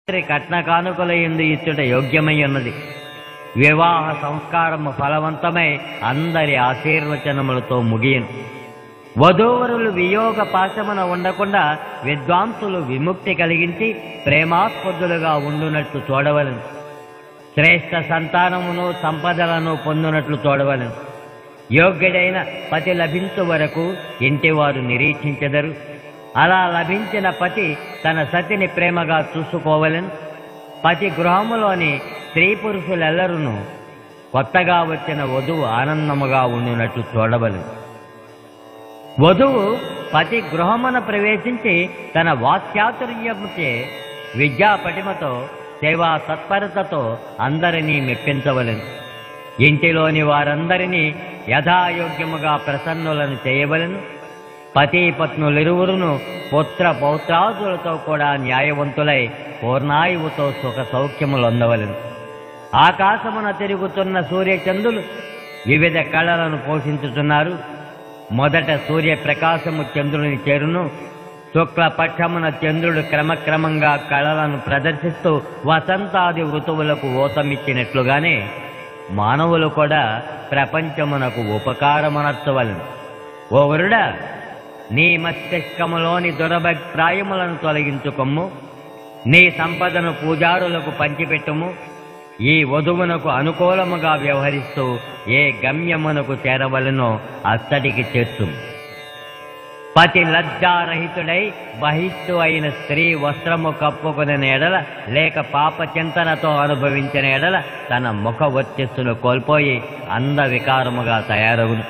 కట్న కానుకల ఎందు ఇచ్చుట యోగ్యమై ఉన్నది వివాహ సంస్కారము ఫలవంతమై అందరి ఆశీర్వచనములతో ముగియను వధూవరులు వియోగ పాశమున ఉండకుండా విద్వాంసులు విముక్తి కలిగించి ప్రేమాస్పదులుగా ఉండునట్లు చూడవలను శ్రేష్ఠ సంతానమును సంపదలను పొందునట్లు చూడవలను యోగ్యుడైన పతి లభించు వరకు ఇంటివారు నిరీక్షించెదరు అలా లభించిన పతి తన సతిని ప్రేమగా చూసుకోవలను పతి గృహములోని స్త్రీ పురుషులెల్లరూ కొత్తగా వచ్చిన వధువు ఆనందముగా ఉండినట్లు చూడవలను వధువు పతి గృహమున ప్రవేశించి తన వాక్యాతుర్యముచే విద్యా పటిమతో సేవా తత్పరతతో అందరినీ మెప్పించవలెను ఇంటిలోని వారందరినీ యథాయోగ్యముగా ప్రసన్నులను చేయవలెను పతి పత్నులిరువురును పుత్ర పౌత్రాదులతో కూడా న్యాయవంతులై పూర్ణాయువుతో సుఖ సౌఖ్యములొందవలెను ఆకాశమున తిరుగుతున్న సూర్యచంద్రులు వివిధ కళలను పోషించుతున్నారు మొదట సూర్యప్రకాశము చంద్రుని చేరును శుక్ల పక్షమున చంద్రుడు క్రమక్రమంగా కళలను ప్రదర్శిస్తూ వసంతాది ఋతువులకు ఊతమిచ్చినట్లుగానే మానవులు కూడా ప్రపంచమునకు ఉపకారమనర్చవలను ఓ వరుడా నీ మస్తిష్కములోని దురభిప్రాయములను తొలగించుకొమ్ము నీ సంపదను పూజారులకు పంచిపెట్టుము ఈ వధువునకు అనుకూలముగా వ్యవహరిస్తూ ఏ గమ్యమునకు చేరవలనో అత్తడికి చేర్చుము పతి లజ్జారహితుడై బహిష్టు అయిన స్త్రీ వస్త్రము కప్పుకుని ఎడల లేక పాప చింతనతో అనుభవించిన ఎడల తన ముఖ వర్చస్సును కోల్పోయి అంద వికారముగా తయారగును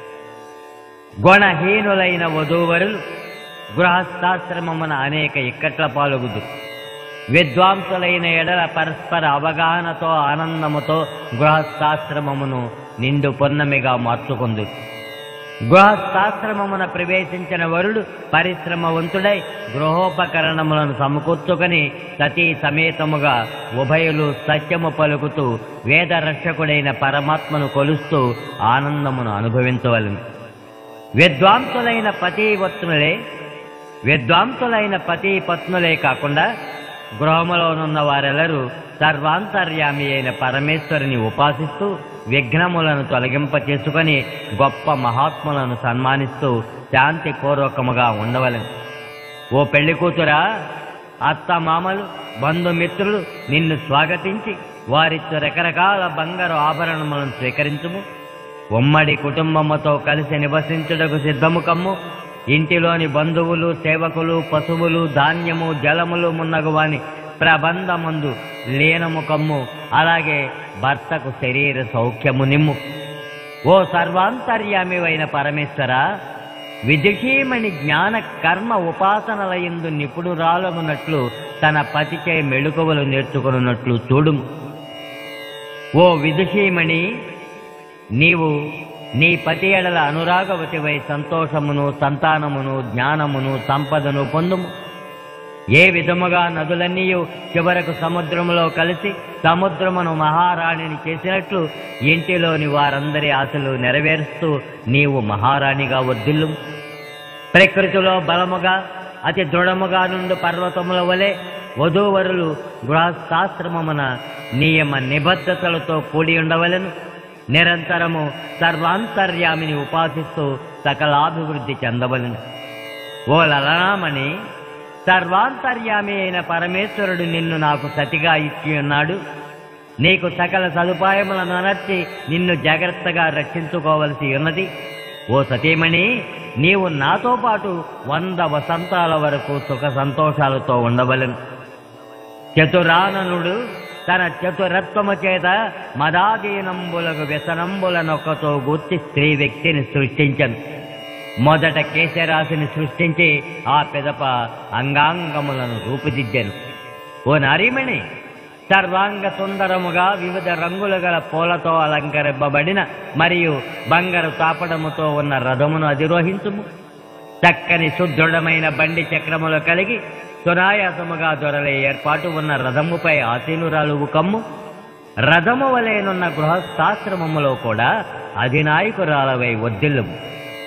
గుణహీనులైన వధూవరులు గృహస్థాశ్రమమున అనేక ఇక్కట్ల పాల్గొదు విద్వాంసులైన ఎడల పరస్పర అవగాహనతో ఆనందముతో గృహస్థాశ్రమమును నిండు పొన్నమిగా మార్చుకుందు గృహస్థాశ్రమమున ప్రవేశించిన వరుడు పరిశ్రమవంతుడై గృహోపకరణములను సమకూర్చుకొని సతీ సమేతముగా ఉభయులు సత్యము పలుకుతూ వేద రక్షకుడైన పరమాత్మను కొలుస్తూ ఆనందమును అనుభవించవలను విద్వాంసులైన పతివత్నులే విద్వాంసులైన పతి పత్నులే కాకుండా గృహములోనున్న వారెల్లరూ సర్వాంతర్యామి అయిన పరమేశ్వరుని ఉపాసిస్తూ విఘ్నములను తొలగింప చేసుకొని గొప్ప మహాత్ములను సన్మానిస్తూ శాంతిపూర్వకముగా ఉండవలను ఓ పెళ్లి కూతురా అత్త మామలు బంధుమిత్రులు నిన్ను స్వాగతించి వారిచ్చు రకరకాల బంగారు ఆభరణములను స్వీకరించుము ఉమ్మడి కుటుంబముతో కలిసి నివసించుటకు సిద్ధము కమ్ము ఇంటిలోని బంధువులు సేవకులు పశువులు ధాన్యము జలములు మున్నగు వాని ప్రబంధమందు లీనము కమ్ము అలాగే భర్తకు శరీర సౌఖ్యము నిమ్ము ఓ సర్వాంతర్యామివైన పరమేశ్వర విదుషీమణి జ్ఞాన కర్మ ఉపాసనలయందు నిపుణురాలగునట్లు తన పతిచే మెళుకువలు నేర్చుకున్నట్లు చూడుము ఓ విదుషీమణి నీవు నీ పతి ఎడల అనురాగవతివై సంతోషమును సంతానమును జ్ఞానమును సంపదను పొందుము ఏ విధముగా నదులన్నీ చివరకు సముద్రములో కలిసి సముద్రమును మహారాణిని చేసినట్లు ఇంటిలోని వారందరి ఆశలు నెరవేరుస్తూ నీవు మహారాణిగా వర్ధిల్లు ప్రకృతిలో బలముగా అతి దృఢముగా నుండి పర్వతముల వలె వధూవరులు గృహస్థాశ్రమమున నియమ నిబద్ధతలతో కూడి ఉండవలెను నిరంతరము సర్వాంతర్యామిని ఉపాసిస్తూ సకలాభివృద్ధి చెందవలను ఓ లలనామణి సర్వాంతర్యామి అయిన పరమేశ్వరుడు నిన్ను నాకు సతిగా ఇచ్చి ఉన్నాడు నీకు సకల సదుపాయములను అనర్చి నిన్ను జాగ్రత్తగా రక్షించుకోవలసి ఉన్నది ఓ సతీమణి నీవు నాతో పాటు వంద వసంతాల వరకు సుఖ సంతోషాలతో ఉండవలను చతురాననుడు తన చతురత్వము చేత మదాధీనంబులకు వ్యసనంబులనొక్కతో గూర్చి స్త్రీ వ్యక్తిని సృష్టించను మొదట కేశరాశిని సృష్టించి ఆ పెదప అంగాంగములను రూపుదిద్దెను ఓ నారీమణి సర్వాంగ సుందరముగా వివిధ రంగులు గల పూలతో అలంకరింపబడిన మరియు బంగారు తాపడముతో ఉన్న రథమును అధిరోహించుము చక్కని సుదృఢమైన బండి చక్రములు కలిగి సునాయాసముగా దొరలే ఏర్పాటు ఉన్న రథముపై ఆసీనురాలు కమ్ము రథము వలెనున్న గృహస్థాశ్రమములో కూడా అధినాయకురాలవై వర్ధిల్లుము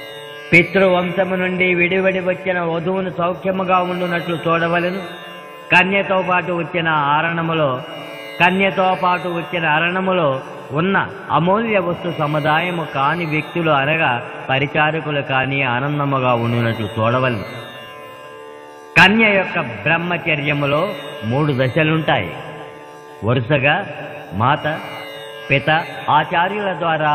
పితృవంశము నుండి విడివడి వచ్చిన వధువును సౌఖ్యముగా ఉండునట్లు చూడవలెను కన్యతో పాటు వచ్చిన ఆరణములో కన్యతో పాటు వచ్చిన అరణములో ఉన్న అమూల్య వస్తు సముదాయము కాని వ్యక్తులు అనగా పరిచారకులు కాని ఆనందముగా ఉండినట్లు చూడవలను కన్య యొక్క బ్రహ్మచర్యములో మూడు దశలుంటాయి వరుసగా మాత పిత ఆచార్యుల ద్వారా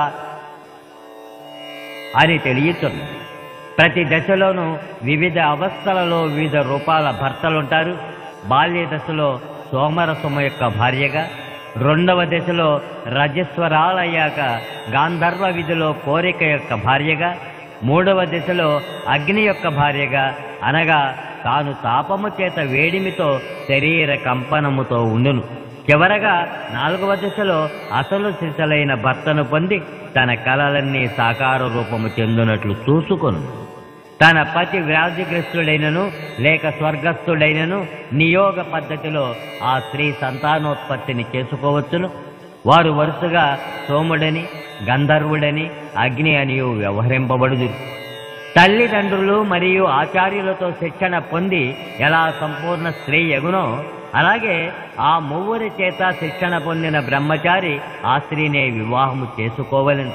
అని తెలియచుంది ప్రతి దశలోనూ వివిధ అవస్థలలో వివిధ రూపాల భర్తలుంటారు బాల్య దశలో సోమరసము యొక్క భార్యగా రెండవ దశలో రజస్వరాలయ్యాక గాంధర్వ విధిలో కోరిక యొక్క భార్యగా మూడవ దశలో అగ్ని యొక్క భార్యగా అనగా తాను తాపము చేత వేడిమితో శరీర కంపనముతో ఉండును చివరగా నాలుగవ దశలో అసలు సిసలైన భర్తను పొంది తన కలలన్నీ సాకార రూపము చెందునట్లు చూసుకొను తన పతి వ్యాధిగ్రస్తుడైనను లేక స్వర్గస్థుడైనను నియోగ పద్ధతిలో ఆ స్త్రీ సంతానోత్పత్తిని చేసుకోవచ్చును వారు వరుసగా సోముడని గంధర్వుడని అగ్ని అనియు వ్యవహరింపబడుదు తల్లిదండ్రులు మరియు ఆచార్యులతో శిక్షణ పొంది ఎలా సంపూర్ణ స్త్రీ ఎగునో అలాగే ఆ మువ్వురి చేత శిక్షణ పొందిన బ్రహ్మచారి ఆ స్త్రీనే వివాహము చేసుకోవలను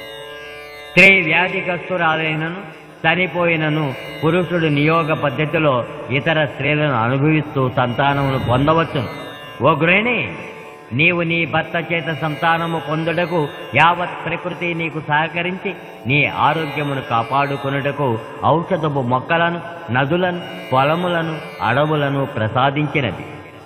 స్త్రీ వ్యాధిగ్రస్తురాలైనను చనిపోయినను పురుషుడు నియోగ పద్ధతిలో ఇతర స్త్రీలను అనుభవిస్తూ సంతానమును పొందవచ్చును ఓ గృహిణి నీవు నీ భర్త చేత సంతానము పొందుటకు యావత్ ప్రకృతి నీకు సహకరించి నీ ఆరోగ్యమును కాపాడుకొనుటకు ఔషధపు మొక్కలను నదులను పొలములను అడవులను ప్రసాదించినది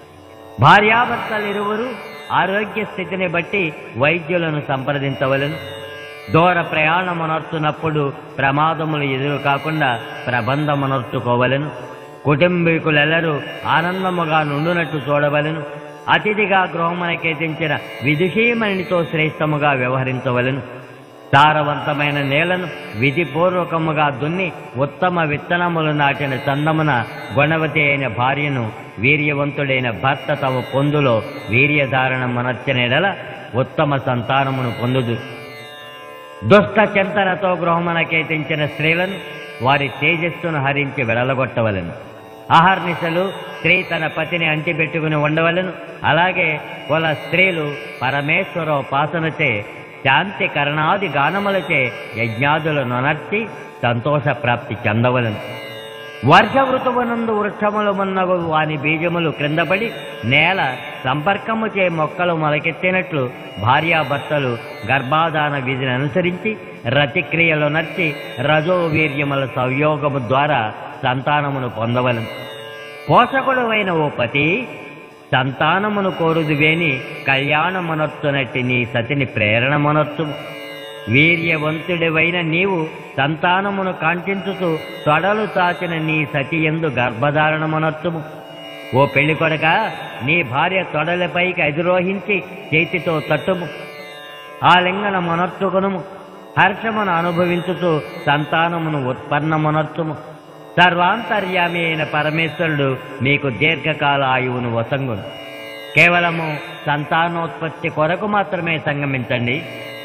భార్యాభర్తలిరువురు ఆరోగ్య స్థితిని బట్టి వైద్యులను సంప్రదించవలను దూర ప్రయాణమునర్చునప్పుడు ప్రమాదములు ఎదురు కాకుండా ప్రబంధమునర్చుకోవలను కుటుంబీకులెల్లరూ ఆనందముగా నుండునట్టు చూడవలను అతిథిగా గృహమునకేతించిన విదుషీమణితో శ్రేష్టముగా వ్యవహరించవలను సారవంతమైన నేలను విధిపూర్వకముగా దున్ని ఉత్తమ విత్తనములు నాటిన చందమున గుణవతి అయిన భార్యను వీర్యవంతుడైన భర్త తమ పొందులో వీర్యధారణ మనర్చనేడల ఉత్తమ సంతానమును పొందుదు దుష్ట చింతనతో గృహమునకేతించిన స్త్రీలను వారి తేజస్సును హరించి వెడలగొట్టవలను అహర్నిశలు స్త్రీ తన పతిని అంటిపెట్టుకుని ఉండవలను అలాగే కుల స్త్రీలు పరమేశ్వరోపాసనచే శాంతి కరణాది గానములచే యజ్ఞాదులను అనర్చి సంతోష ప్రాప్తి చెందవలను వర్ష ఋతువునందు వృక్షములు మున్నగు వాని బీజములు క్రిందపడి నేల సంపర్కము చే మొక్కలు మొలకెత్తినట్లు భార్యాభర్తలు గర్భాధాన విధిని అనుసరించి రతిక్రియలు నర్చి రజోవీర్యముల సంయోగము ద్వారా సంతానమును పొందవలను పోషకుడు అయిన ఓ పతి సంతానమును కోరుదువేని కళ్యాణమనొత్తునట్టి నీ సతిని ప్రేరణమనొత్తుము వీర్యవంతుడివైన నీవు సంతానమును కాంక్షించుతూ తొడలు చాచిన నీ సతి ఎందు గర్భధారణమనొత్తుము ఓ పెళ్లి కొడక నీ భార్య తొడలపైకి అధిరోహించి చేతితో తట్టుము ఆ లింగన మనర్చుకునుము హర్షమును అనుభవించుతూ సంతానమును ఉత్పన్నమనర్చుము సర్వాంతర్యామి అయిన పరమేశ్వరుడు మీకు దీర్ఘకాల ఆయువును వసంగును కేవలము సంతానోత్పత్తి కొరకు మాత్రమే సంగమించండి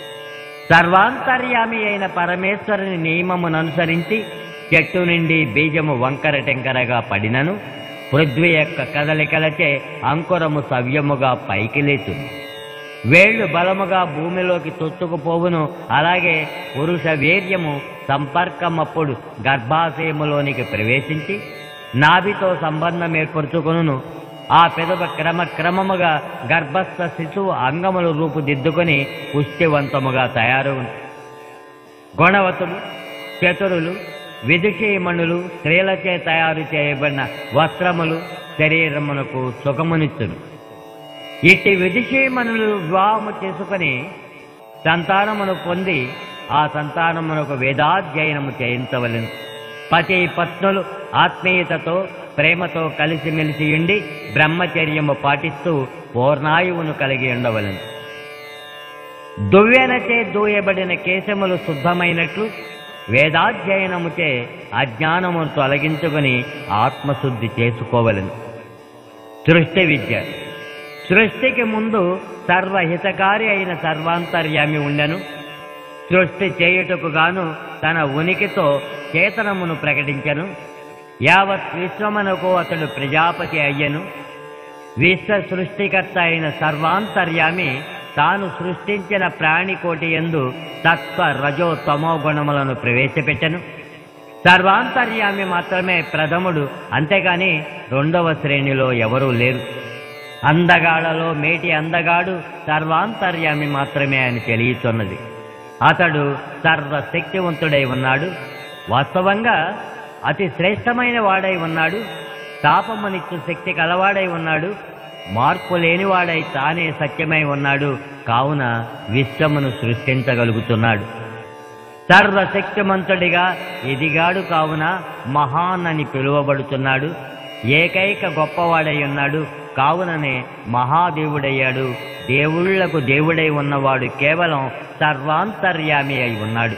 సర్వాంతర్యామి అయిన పరమేశ్వరుని నియమమును అనుసరించి చెట్టు నుండి బీజము వంకర టెంకరగా పడినను పృథ్వీ యొక్క కదలికలచే అంకురము సవ్యముగా పైకి లేచును వేళ్లు బలముగా భూమిలోకి తొచ్చుకుపోవును అలాగే పురుష వీర్యము సంపర్కమప్పుడు గర్భాశయములోనికి ప్రవేశించి నాభితో సంబంధం ఏర్పరచుకొనును ఆ పెదవ క్రమక్రమముగా గర్భస్థ శిశువు అంగములు రూపుదిద్దుకొని పుష్టివంతముగా తయారు గుణవతులు చతురులు విదుషీమణులు స్త్రీలచే తయారు చేయబడిన వస్త్రములు శరీరమునకు సుఖమునిచ్చును ఇట్టి విదుషీమణులు వివాహము చేసుకొని సంతానమును పొంది ఆ సంతానమునకు వేదాధ్యయనము చేయించవలెను పతి పత్నులు ఆత్మీయతతో ప్రేమతో కలిసిమెలిసి ఉండి బ్రహ్మచర్యము పాటిస్తూ పూర్ణాయువును కలిగి ఉండవలెను దువ్వెనచే దూయబడిన కేశములు శుద్ధమైనట్లు వేదాధ్యయనముచే అజ్ఞానమును తొలగించుకొని ఆత్మశుద్ధి చేసుకోవలెను సృష్టి విద్య సృష్టికి ముందు సర్వహితకారి అయిన సర్వాంతర్యామి ఉండెను సృష్టి చేయుటకు గాను తన ఉనికితో చేతనమును ప్రకటించెను యావత్ విశ్వమునకు అతడు ప్రజాపతి అయ్యను విశ్వ సృష్టికర్త అయిన సర్వాంతర్యామి తాను సృష్టించిన ప్రాణికోటి ఎందు తత్వ రజో తమో గుణములను ప్రవేశపెట్టను సర్వాంతర్యామి మాత్రమే ప్రథముడు అంతేగాని రెండవ శ్రేణిలో ఎవరూ లేరు అందగాడలో మేటి అందగాడు సర్వాంతర్యామి మాత్రమే అని తెలియచున్నది అతడు సర్వశక్తివంతుడై ఉన్నాడు వాస్తవంగా అతి శ్రేష్టమైన వాడై ఉన్నాడు తాపమునిచ్చు శక్తి కలవాడై ఉన్నాడు మార్పు లేనివాడై తానే సత్యమై ఉన్నాడు కావున విశ్వమును సృష్టించగలుగుతున్నాడు సర్వశక్తిమంతుడిగా ఎదిగాడు కావున మహాన్ అని పిలువబడుతున్నాడు ఏకైక గొప్పవాడై ఉన్నాడు కావుననే మహాదేవుడయ్యాడు దేవుళ్లకు దేవుడై ఉన్నవాడు కేవలం సర్వాంతర్యామి అయి ఉన్నాడు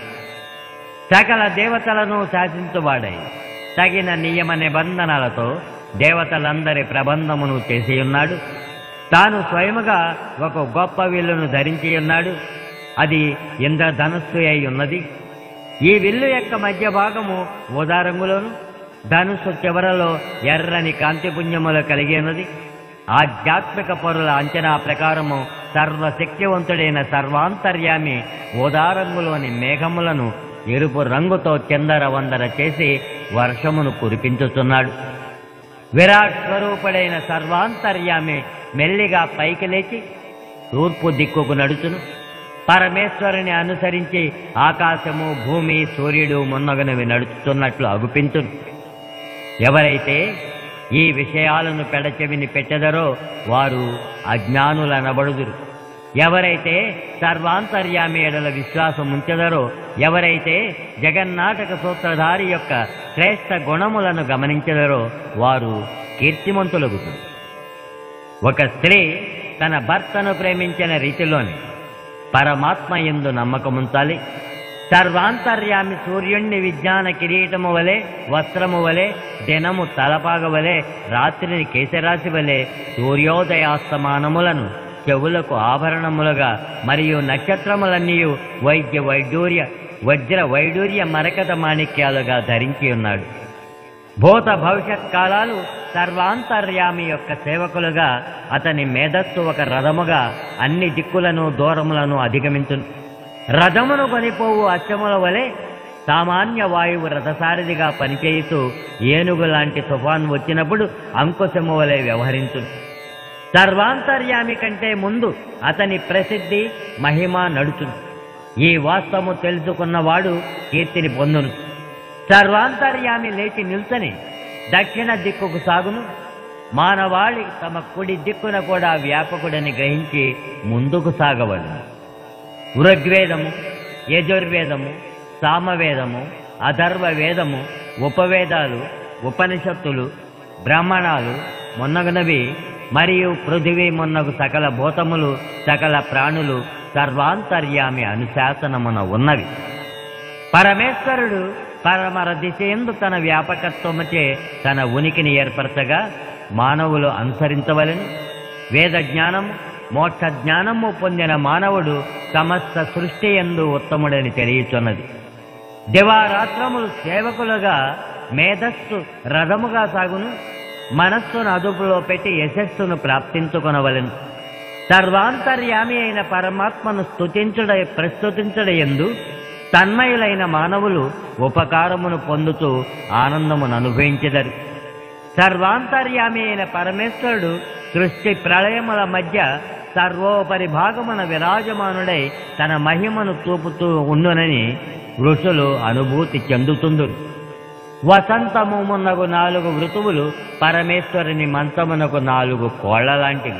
సకల దేవతలను శాసించువాడై తగిన నియమ నిబంధనలతో దేవతలందరి ప్రబంధమును చేసి ఉన్నాడు తాను స్వయముగా ఒక గొప్ప విల్లును ధరించి ఉన్నాడు అది ఇంద్రధనుస్సు అయి ఉన్నది ఈ విల్లు యొక్క మధ్య భాగము ఊదా రంగులోను ధనుస్సు చివరలో ఎర్రని కాంతిపుణ్యములు కలిగి ఉన్నది ఆధ్యాత్మిక పరుల అంచనా ప్రకారము సర్వశక్తివంతుడైన సర్వాంతర్యామి ఊదారంగులోని మేఘములను ఎరుపు రంగుతో చిందర వందర చేసి వర్షమును కురిపించుతున్నాడు విరాట్ స్వరూపుడైన సర్వాంతర్యామి మెల్లిగా పైకి లేచి తూర్పు దిక్కుకు నడుచును పరమేశ్వరుని అనుసరించి ఆకాశము భూమి సూర్యుడు మున్నగనవి నడుచుతున్నట్లు అగుపించును ఎవరైతే ఈ విషయాలను పెడచెవిని పెట్టెదరో వారు అజ్ఞానులనబడుదురు ఎవరైతే సర్వాంతర్యామి ఎడల విశ్వాసం ఉంచెదరో ఎవరైతే జగన్నాటక సూత్రధారి యొక్క శ్రేష్ఠ గుణములను గమనించెదరో వారు కీర్తిమంతులగుతారు ఒక స్త్రీ తన భర్తను ప్రేమించిన రీతిలోని పరమాత్మ ఎందు నమ్మకముంచాలి సర్వాంతర్యామి సూర్యుణ్ణి విజ్ఞాన కిరీటము వలె వస్త్రము వలె దినము తలపాగ వలె రాత్రిని కేశరాశి వలె సూర్యోదయాస్తమానములను చెవులకు ఆభరణములుగా మరియు నక్షత్రములన్నీ వైద్య వైడూర్య వజ్ర వైడూర్య మరకత మాణిక్యాలుగా ధరించి ఉన్నాడు భూత భవిష్యత్ కాలాలు సర్వాంతర్యామి యొక్క సేవకులుగా అతని మేధస్సు ఒక రథముగా అన్ని దిక్కులను దూరములను అధిగమించును రథమును కొనిపోవు అచ్చముల వలె సామాన్య వాయువు రథసారథిగా పనిచేయుతూ ఏనుగు లాంటి తుఫాన్ వచ్చినప్పుడు అంకుశము వలె వ్యవహరించును సర్వాంతర్యామి కంటే ముందు అతని ప్రసిద్ధి మహిమ నడుచును ఈ వాస్తవము తెలుసుకున్నవాడు కీర్తిని పొందును సర్వాంతర్యామి లేచి నిల్చని దక్షిణ దిక్కుకు సాగును మానవాళి తమ కుడి దిక్కున కూడా వ్యాపకుడని గ్రహించి ముందుకు సాగవలను ఋగ్వేదము యజుర్వేదము సామవేదము అధర్వ వేదము ఉపవేదాలు ఉపనిషత్తులు బ్రాహ్మణాలు మొన్నగునవి మరియు పృథివీ మొన్నగు సకల భూతములు సకల ప్రాణులు సర్వాంతర్యామి అనుశాసనమున ఉన్నవి పరమేశ్వరుడు పరమర దిశయందు తన వ్యాపకత్వముచే తన ఉనికిని ఏర్పరచగా మానవులు అనుసరించవలెను వేద జ్ఞానము మోక్ష జ్ఞానము పొందిన మానవుడు సమస్త సృష్టి ఎందు ఉత్తముడని తెలియచున్నది దివారాత్రములు సేవకులుగా మేధస్సు రథముగా సాగును మనస్సును అదుపులో పెట్టి యశస్సును ప్రాప్తించుకొనవలెను సర్వాంతర్యామి అయిన పరమాత్మను స్తుతించుడ ప్రస్తుతించుడ ఎందు తన్మయులైన మానవులు ఉపకారమును పొందుతూ ఆనందమును అనుభవించెదరు సర్వాంతర్యామి అయిన పరమేశ్వరుడు సృష్టి ప్రళయముల మధ్య సర్వోపరి భాగమున విరాజమానుడై తన మహిమను చూపుతూ ఉండునని ఋషులు అనుభూతి చెందుతుందురు వసంతము మున్నగు నాలుగు ఋతువులు పరమేశ్వరుని మంచమునకు నాలుగు కోళ్ల లాంటివి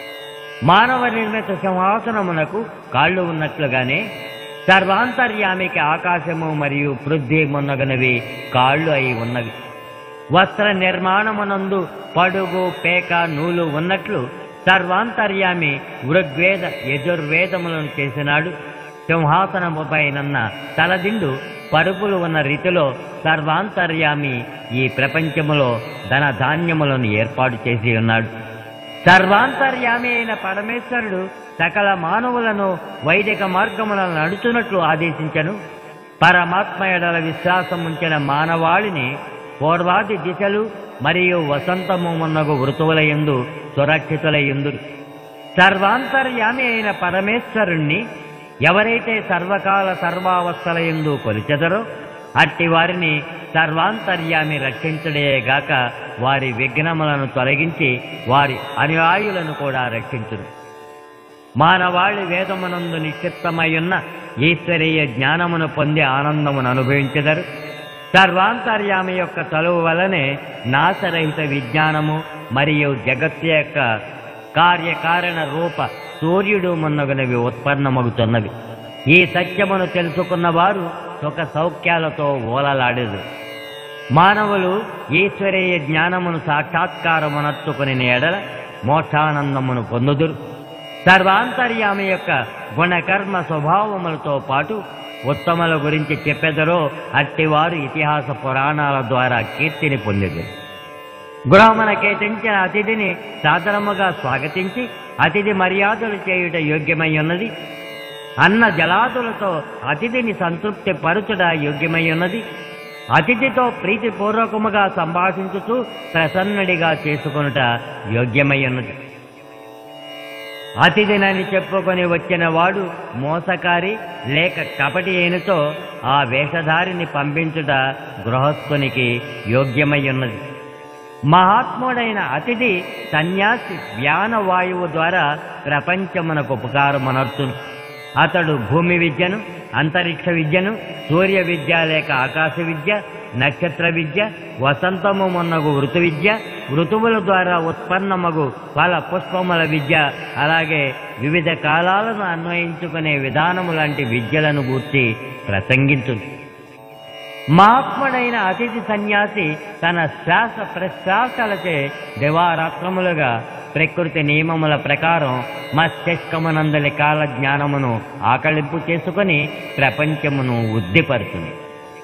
మానవ నిర్మిత సింహాసనమునకు కాళ్ళు ఉన్నట్లుగానే సర్వాంతర్యామికి ఆకాశము మరియు పృథ్వీ మున్నగనవి కాళ్ళు అయి ఉన్నవి వస్త్ర నిర్మాణమునందు పడుగు పేక నూలు ఉన్నట్లు సర్వాంతర్యామి ఋగ్వేద యజుర్వేదములను చేసినాడు సింహాసనముపైనన్న తలదిండు పరుపులు ఉన్న రీతిలో సర్వాంతర్యామి ఈ ప్రపంచములో ధన ధాన్యములను ఏర్పాటు చేసి ఉన్నాడు సర్వాంతర్యామి అయిన పరమేశ్వరుడు సకల మానవులను వైదిక మార్గములను నడుచున్నట్లు ఆదేశించను పరమాత్మ ఎడల విశ్వాసం ఉంచిన మానవాళిని పూర్వాది దిశలు మరియు వసంతము మున్నగు ఋతువులయందు సురక్షితులయందురు సర్వాంతర్యామి అయిన పరమేశ్వరుణ్ణి ఎవరైతే సర్వకాల సర్వావస్థలయందు కొలిచెదరో అట్టి వారిని సర్వాంతర్యామి రక్షించడేగాక వారి విఘ్నములను తొలగించి వారి అనుయాయులను కూడా రక్షించును మానవాళి వేదమునందు నిక్షిప్తమయ్యున్న ఈశ్వరీయ జ్ఞానమును పొంది ఆనందమును అనుభవించెదరు సర్వాంతర్యామి యొక్క చలువు వలనే నాశరహిత విజ్ఞానము మరియు జగత్తు యొక్క కార్యకారణ రూప సూర్యుడు మున్నగునవి ఉత్పన్నమగుతున్నవి ఈ సత్యమును తెలుసుకున్న వారు సుఖ సౌఖ్యాలతో ఓలలాడేదు మానవులు ఈశ్వరీయ జ్ఞానమును సాక్షాత్కారమునర్చుకుని ఎడల మోక్షానందమును పొందుదురు సర్వాంతర్యామి యొక్క గుణకర్మ స్వభావములతో పాటు ఉత్తముల గురించి చెప్పెదరో అట్టివారు ఇతిహాస పురాణాల ద్వారా కీర్తిని పొందెదరు గృహమునకేతించిన అతిథిని సాదరముగా స్వాగతించి అతిథి మర్యాదలు చేయుట యోగ్యమై ఉన్నది అన్న జలాదులతో అతిథిని సంతృప్తి పరుచుట యోగ్యమై ఉన్నది అతిథితో ప్రీతిపూర్వకముగా సంభాషించుతూ ప్రసన్నుడిగా చేసుకొనుట యోగ్యమై ఉన్నది అతిథినని చెప్పుకొని వచ్చిన వాడు మోసకారి లేక కపటి అయినతో ఆ వేషధారిని పంపించుట గృహస్థునికి యోగ్యమై ఉన్నది మహాత్ముడైన అతిథి సన్యాసి వ్యాన వాయువు ద్వారా ప్రపంచమునకు ఉపకారమనర్చును అతడు భూమి విద్యను అంతరిక్ష విద్యను సూర్య విద్య లేక ఆకాశ విద్య నక్షత్ర విద్య వసంతము మొన్నగు ఋతు విద్య ఋతువుల ద్వారా ఉత్పన్నమగు ఫల పుష్పముల విద్య అలాగే వివిధ కాలాలను అన్వయించుకునే విధానము లాంటి విద్యలను గూర్చి ప్రసంగించును మహాత్ముడైన అతిథి సన్యాసి తన శ్వాస ప్రశ్వాసలచే దివారాత్రములుగా ప్రకృతి నియమముల ప్రకారం మస్తిష్కమునందలి కాల జ్ఞానమును ఆకళింపు చేసుకొని ప్రపంచమును ఉద్దిపరుచును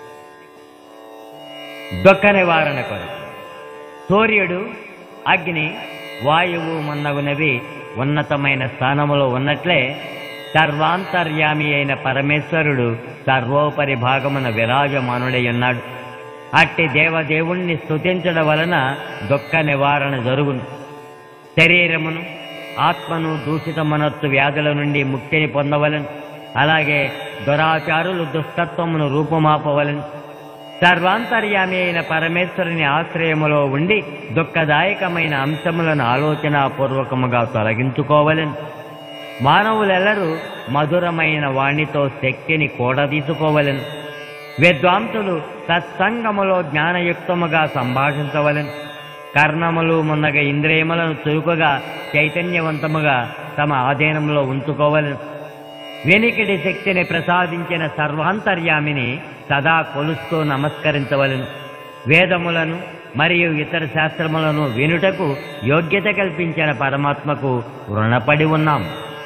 దుఃఖ నివారణ కొరకు సూర్యుడు అగ్ని వాయువు మొన్నగునవి ఉన్నతమైన స్థానములో ఉన్నట్లే సర్వాంతర్యామి అయిన పరమేశ్వరుడు సర్వోపరి భాగమున విరాజమానుడై ఉన్నాడు అట్టి దేవదేవుణ్ణి స్తుతించడం వలన దుఃఖ నివారణ జరుగును శరీరమును ఆత్మను దూషిత మనస్సు వ్యాధుల నుండి ముక్తిని పొందవలను అలాగే దురాచారులు దుష్టత్వమును రూపుమాపవలను సర్వాంతర్యామి అయిన పరమేశ్వరుని ఆశ్రయములో ఉండి దుఃఖదాయకమైన అంశములను ఆలోచనాపూర్వకముగా తొలగించుకోవలను మానవులెల్లరూ మధురమైన వాణితో శక్తిని కూడదీసుకోవలను విద్వాంసులు సత్సంగములో జ్ఞానయుక్తముగా సంభాషించవలను కర్ణములు మున్నగ ఇంద్రియములను చురుకుగా చైతన్యవంతముగా తమ ఆధీనంలో ఉంచుకోవలను వెనికిడి శక్తిని ప్రసాదించిన సర్వాంతర్యామిని సదా కొలుస్తూ నమస్కరించవలను వేదములను మరియు ఇతర శాస్త్రములను వినుటకు యోగ్యత కల్పించిన పరమాత్మకు రుణపడి ఉన్నాం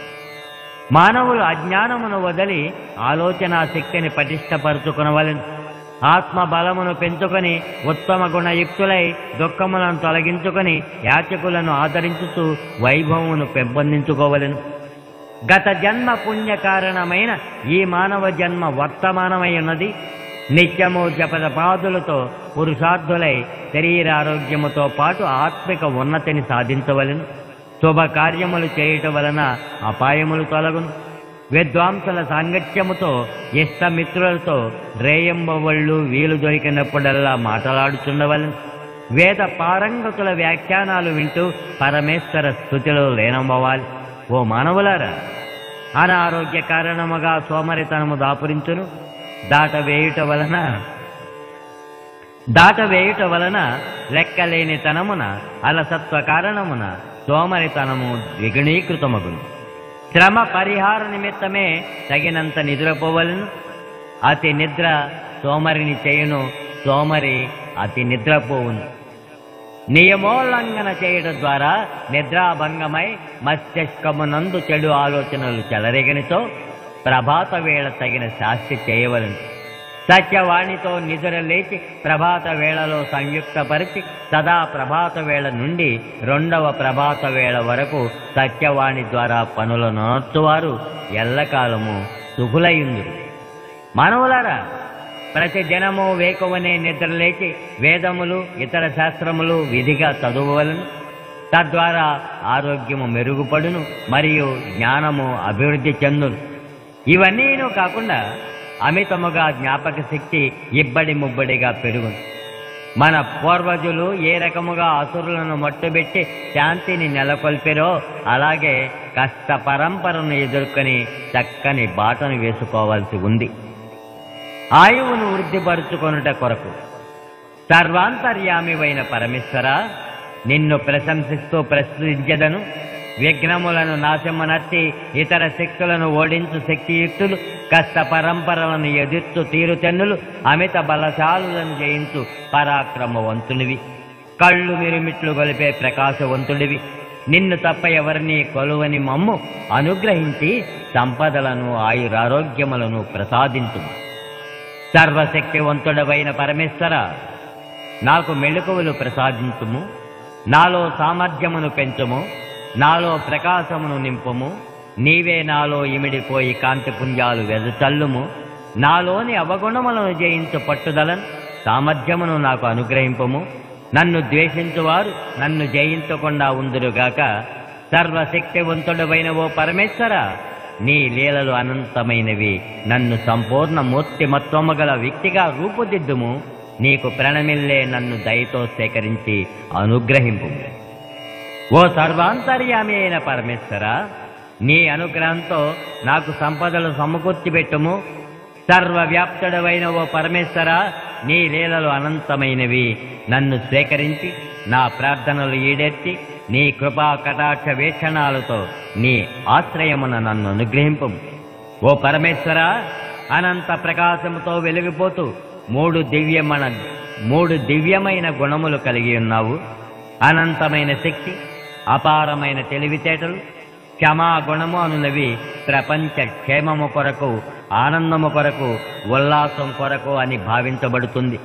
మానవులు అజ్ఞానమును వదిలి ఆలోచనా శక్తిని పటిష్టపరుచుకునవలెను ఆత్మ బలమును పెంచుకొని ఉత్తమ గుణయుక్తులై దుఃఖములను తొలగించుకొని యాచకులను ఆదరించుతూ వైభవమును పెంపొందించుకోవలెను గత జన్మ పుణ్య కారణమైన ఈ మానవ జన్మ వర్తమానమై ఉన్నది నిత్యము జపదపాదులతో పురుషార్థులై శరీరారోగ్యముతో పాటు ఆత్మిక ఉన్నతిని సాధించవలెను శుభకార్యములు చేయుట వలన అపాయములు తొలగును విద్వాంసుల సాంగత్యముతో ఇష్టమిత్రులతో రేయంబవళ్ళు వీలు దొరికినప్పుడల్లా మాట్లాడుచుండవలను వేద పారంగతుల వ్యాఖ్యానాలు వింటూ పరమేశ్వర స్థుతిలో లీనమవ్వాలి ఓ మానవులారా అనారోగ్య కారణముగా సోమరితనము దాపురించును దాటవేయుట వలన దాటవేయుట వలన లెక్కలేని తనమున అలసత్వ కారణమున సోమరితనము ద్విగుణీకృతమగును శ్రమ పరిహార నిమిత్తమే తగినంత నిద్రపోవలను అతి నిద్ర సోమరిని చేయును సోమరి అతి నిద్రపోవును నియమోల్లంఘన చేయడం ద్వారా నిద్రాభంగమై మస్తిష్కమునందు చెడు ఆలోచనలు చెలరేగనితో ప్రభాత వేళ తగిన శాస్తి చేయవలను సత్యవాణితో నిద్ర లేచి ప్రభాత వేళలో సంయుక్తపరిచి సదా ప్రభాత వేళ నుండి రెండవ ప్రభాత వేళ వరకు సత్యవాణి ద్వారా పనులను నొచ్చువారు ఎల్లకాలము సుఖులయుందురు మానవులారా ప్రతి దినము వేకువనే నిద్రలేచి వేదములు ఇతర శాస్త్రములు విధిగా చదువువలను తద్వారా ఆరోగ్యము మెరుగుపడును మరియు జ్ఞానము అభివృద్ధి చెందును ఇవన్నీను కాకుండా అమితముగా జ్ఞాపక శక్తి ఇబ్బడి ముబ్బడిగా పెరుగును మన పూర్వజులు ఏ రకముగా అసురులను మట్టుబెట్టి శాంతిని నెలకొల్పారో అలాగే కష్ట పరంపరను ఎదుర్కొని చక్కని బాటను వేసుకోవాల్సి ఉంది ఆయువును వృద్ధిపరుచుకొనుట కొరకు సర్వాంతర్యామివైన పరమేశ్వర నిన్ను ప్రశంసిస్తూ ప్రశ్నించదను విఘ్నములను నాశమునర్చి ఇతర శక్తులను ఓడించు శక్తియుక్తులు కష్ట పరంపరలను ఎదుర్చు తీరుతెన్నులు అమిత బలశాలులను జయించు పరాక్రమవంతునివి కళ్ళు మిరుమిట్లు గొలిపే ప్రకాశవంతుడివి నిన్ను తప్ప ఎవరిని కొలువని మమ్ము అనుగ్రహించి సంపదలను ఆయురారోగ్యములను ప్రసాదించుము సర్వశక్తివంతుడవైన పరమేశ్వర నాకు మెళుకువలు ప్రసాదించుము నాలో సామర్థ్యమును పెంచుము నాలో ప్రకాశమును నింపుము నీవే నాలో ఇమిడిపోయి కాంతిపుంజాలు వెదచల్లుము నాలోని అవగుణములను జయించు పట్టుదలను సామర్థ్యమును నాకు అనుగ్రహింపము నన్ను ద్వేషించువారు నన్ను జయించకుండా ఉందురుగాక సర్వశక్తివంతుడవైన ఓ పరమేశ్వర నీ లీలలు అనంతమైనవి నన్ను సంపూర్ణ మూర్తిమత్వము గల వ్యక్తిగా రూపుదిద్దుము నీకు ప్రణమిల్లే నన్ను దయతో సేకరించి అనుగ్రహింపు ఓ సర్వాంతర్యామి అయిన పరమేశ్వర నీ అనుగ్రహంతో నాకు సంపదలు సమకూర్చిపెట్టుము సర్వవ్యాప్తుడవైన ఓ పరమేశ్వర నీ లీలలు అనంతమైనవి నన్ను స్వీకరించి నా ప్రార్థనలు ఈడెత్తి నీ కృపా కటాక్ష వీక్షణాలతో నీ ఆశ్రయమున నన్ను అనుగ్రహింపు ఓ పరమేశ్వర అనంత ప్రకాశముతో వెలిగిపోతూ మూడు దివ్యమన మూడు దివ్యమైన గుణములు కలిగి ఉన్నావు అనంతమైన శక్తి అపారమైన తెలివితేటలు క్షమా గుణము అనునవి ప్రపంచ క్షేమము కొరకు ఆనందము కొరకు ఉల్లాసం కొరకు అని భావించబడుతుంది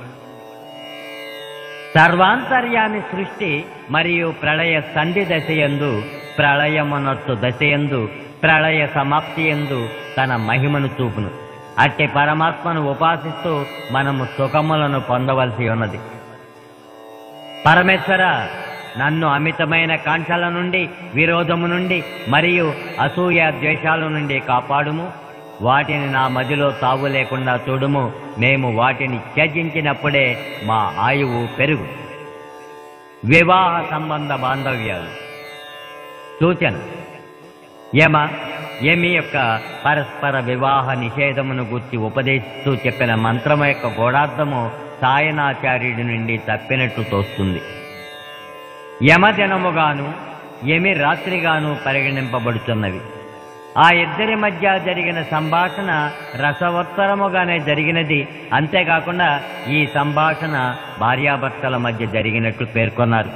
సర్వాంతర్యామి సృష్టి మరియు ప్రళయ సంధి దశయందు ప్రళయమునొత్తు దశయందు ప్రళయ సమాప్తి ఎందు తన మహిమను చూపును అట్టి పరమాత్మను ఉపాసిస్తూ మనము సుఖములను పొందవలసి ఉన్నది పరమేశ్వర నన్ను అమితమైన కాంక్షల నుండి విరోధము నుండి మరియు అసూయ ద్వేషాల నుండి కాపాడుము వాటిని నా మదిలో తావు లేకుండా చూడుము మేము వాటిని త్యజించినప్పుడే మా ఆయువు పెరుగు వివాహ సంబంధ బాంధవ్యాలు సూచన యమ యమి యొక్క పరస్పర వివాహ నిషేధమును గుర్చి ఉపదేశిస్తూ చెప్పిన మంత్రము యొక్క గోడార్థము సాయనాచార్యుడి నుండి తప్పినట్టు తోస్తుంది యమదినముగాను యమి రాత్రిగాను పరిగణింపబడుతున్నవి ఆ ఇద్దరి మధ్య జరిగిన సంభాషణ రసవత్తరముగానే జరిగినది అంతేకాకుండా ఈ సంభాషణ భార్యాభర్తల మధ్య జరిగినట్లు పేర్కొన్నారు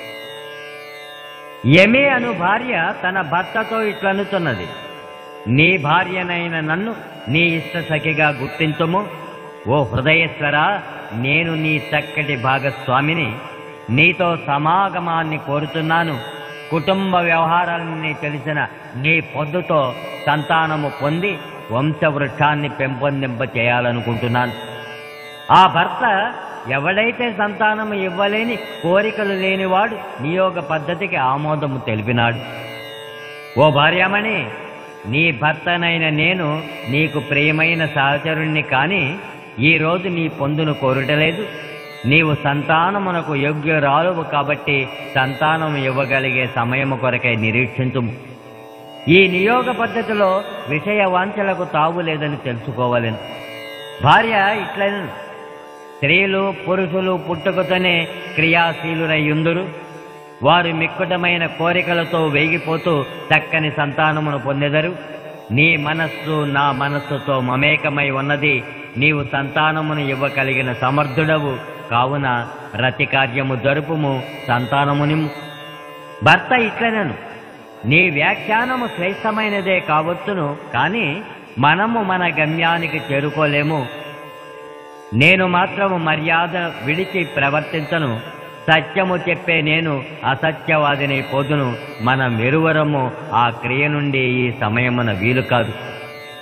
యమి అను భార్య తన భర్తతో ఇట్లనుతున్నది నీ భార్యనైన నన్ను నీ ఇష్ట సఖిగా గుర్తించుము ఓ హృదయేశ్వర నేను నీ చక్కటి భాగస్వామిని నీతో సమాగమాన్ని కోరుతున్నాను కుటుంబ వ్యవహారాలన్నీ తెలిసిన నీ పొద్దుతో సంతానము పొంది వంశవృక్షాన్ని పెంపొందింప చేయాలనుకుంటున్నాను ఆ భర్త ఎవడైతే సంతానము ఇవ్వలేని కోరికలు లేనివాడు నియోగ పద్ధతికి ఆమోదము తెలిపినాడు ఓ భార్యమణి నీ భర్తనైన నేను నీకు ప్రియమైన సహచరుణ్ణి కాని ఈరోజు నీ పొందును కోరుటలేదు నీవు సంతానమునకు యోగ్యురాలువు కాబట్టి సంతానం ఇవ్వగలిగే సమయము కొరకై నిరీక్షించుము ఈ నియోగ పద్ధతిలో విషయ వాంఛలకు తావు లేదని తెలుసుకోవాలను భార్య ఇట్లను స్త్రీలు పురుషులు పుట్టుకతోనే క్రియాశీలురయ్యుందురు వారు మిక్కుటమైన కోరికలతో వేగిపోతూ చక్కని సంతానమును పొందెదరు నీ మనస్సు నా మనస్సుతో మమేకమై ఉన్నది నీవు సంతానమును ఇవ్వగలిగిన సమర్థుడవు కావున రతి కార్యము జరుపుము సంతానమునిమ్ము భర్త ఇట్లనను నీ వ్యాఖ్యానము శ్రేష్టమైనదే కావచ్చును కానీ మనము మన గమ్యానికి చేరుకోలేము నేను మాత్రము మర్యాద విడిచి ప్రవర్తించను సత్యము చెప్పే నేను అసత్యవాదిని పోదును మనం ఇరువరము ఆ క్రియ నుండి ఈ సమయమున వీలు కాదు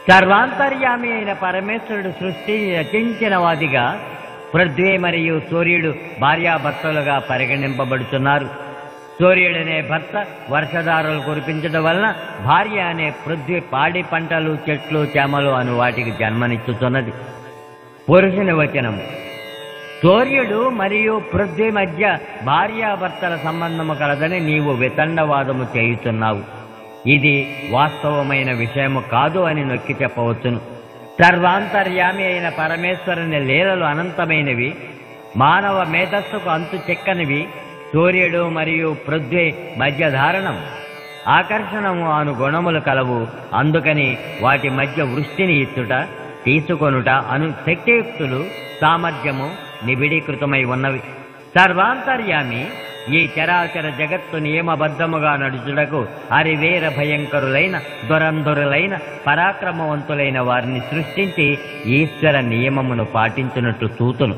సర్వాంతర్యామి అయిన పరమేశ్వరుడు సృష్టిని రచించిన వాదిగా పృథ్వీ మరియు సూర్యుడు భార్యాభర్తలుగా పరిగణింపబడుతున్నారు సూర్యుడనే భర్త వర్షధారలు కురిపించడం వలన భార్య అనే పృథ్వీ పాడి పంటలు చెట్లు చేమలు అను వాటికి జన్మనిచ్చుతున్నది పురుషుని వచనము సూర్యుడు మరియు పృథ్వీ మధ్య భార్యాభర్తల సంబంధము కలదని నీవు వితండవాదము చేయుచున్నావు ఇది వాస్తవమైన విషయము కాదు అని నొక్కి చెప్పవచ్చును సర్వాంతర్యామి అయిన పరమేశ్వరుని లీలలు అనంతమైనవి మానవ మేధస్సుకు అంతు చెక్కనివి సూర్యుడు మరియు పృథ్వీ మధ్య ధారణం ఆకర్షణము అను గుణములు కలవు అందుకని వాటి మధ్య వృష్టిని ఇచ్చుట తీసుకొనుట అను శక్తియుక్తులు సామర్థ్యము నిబిడీకృతమై ఉన్నవి సర్వాంతర్యామి ఈ చరాచర జగత్తు నియమబద్ధముగా నడుచుటకు అరివేర భయంకరులైన దురంధరులైన పరాక్రమవంతులైన వారిని సృష్టించి ఈశ్వర నియమమును పాటించున్నట్టు సూతును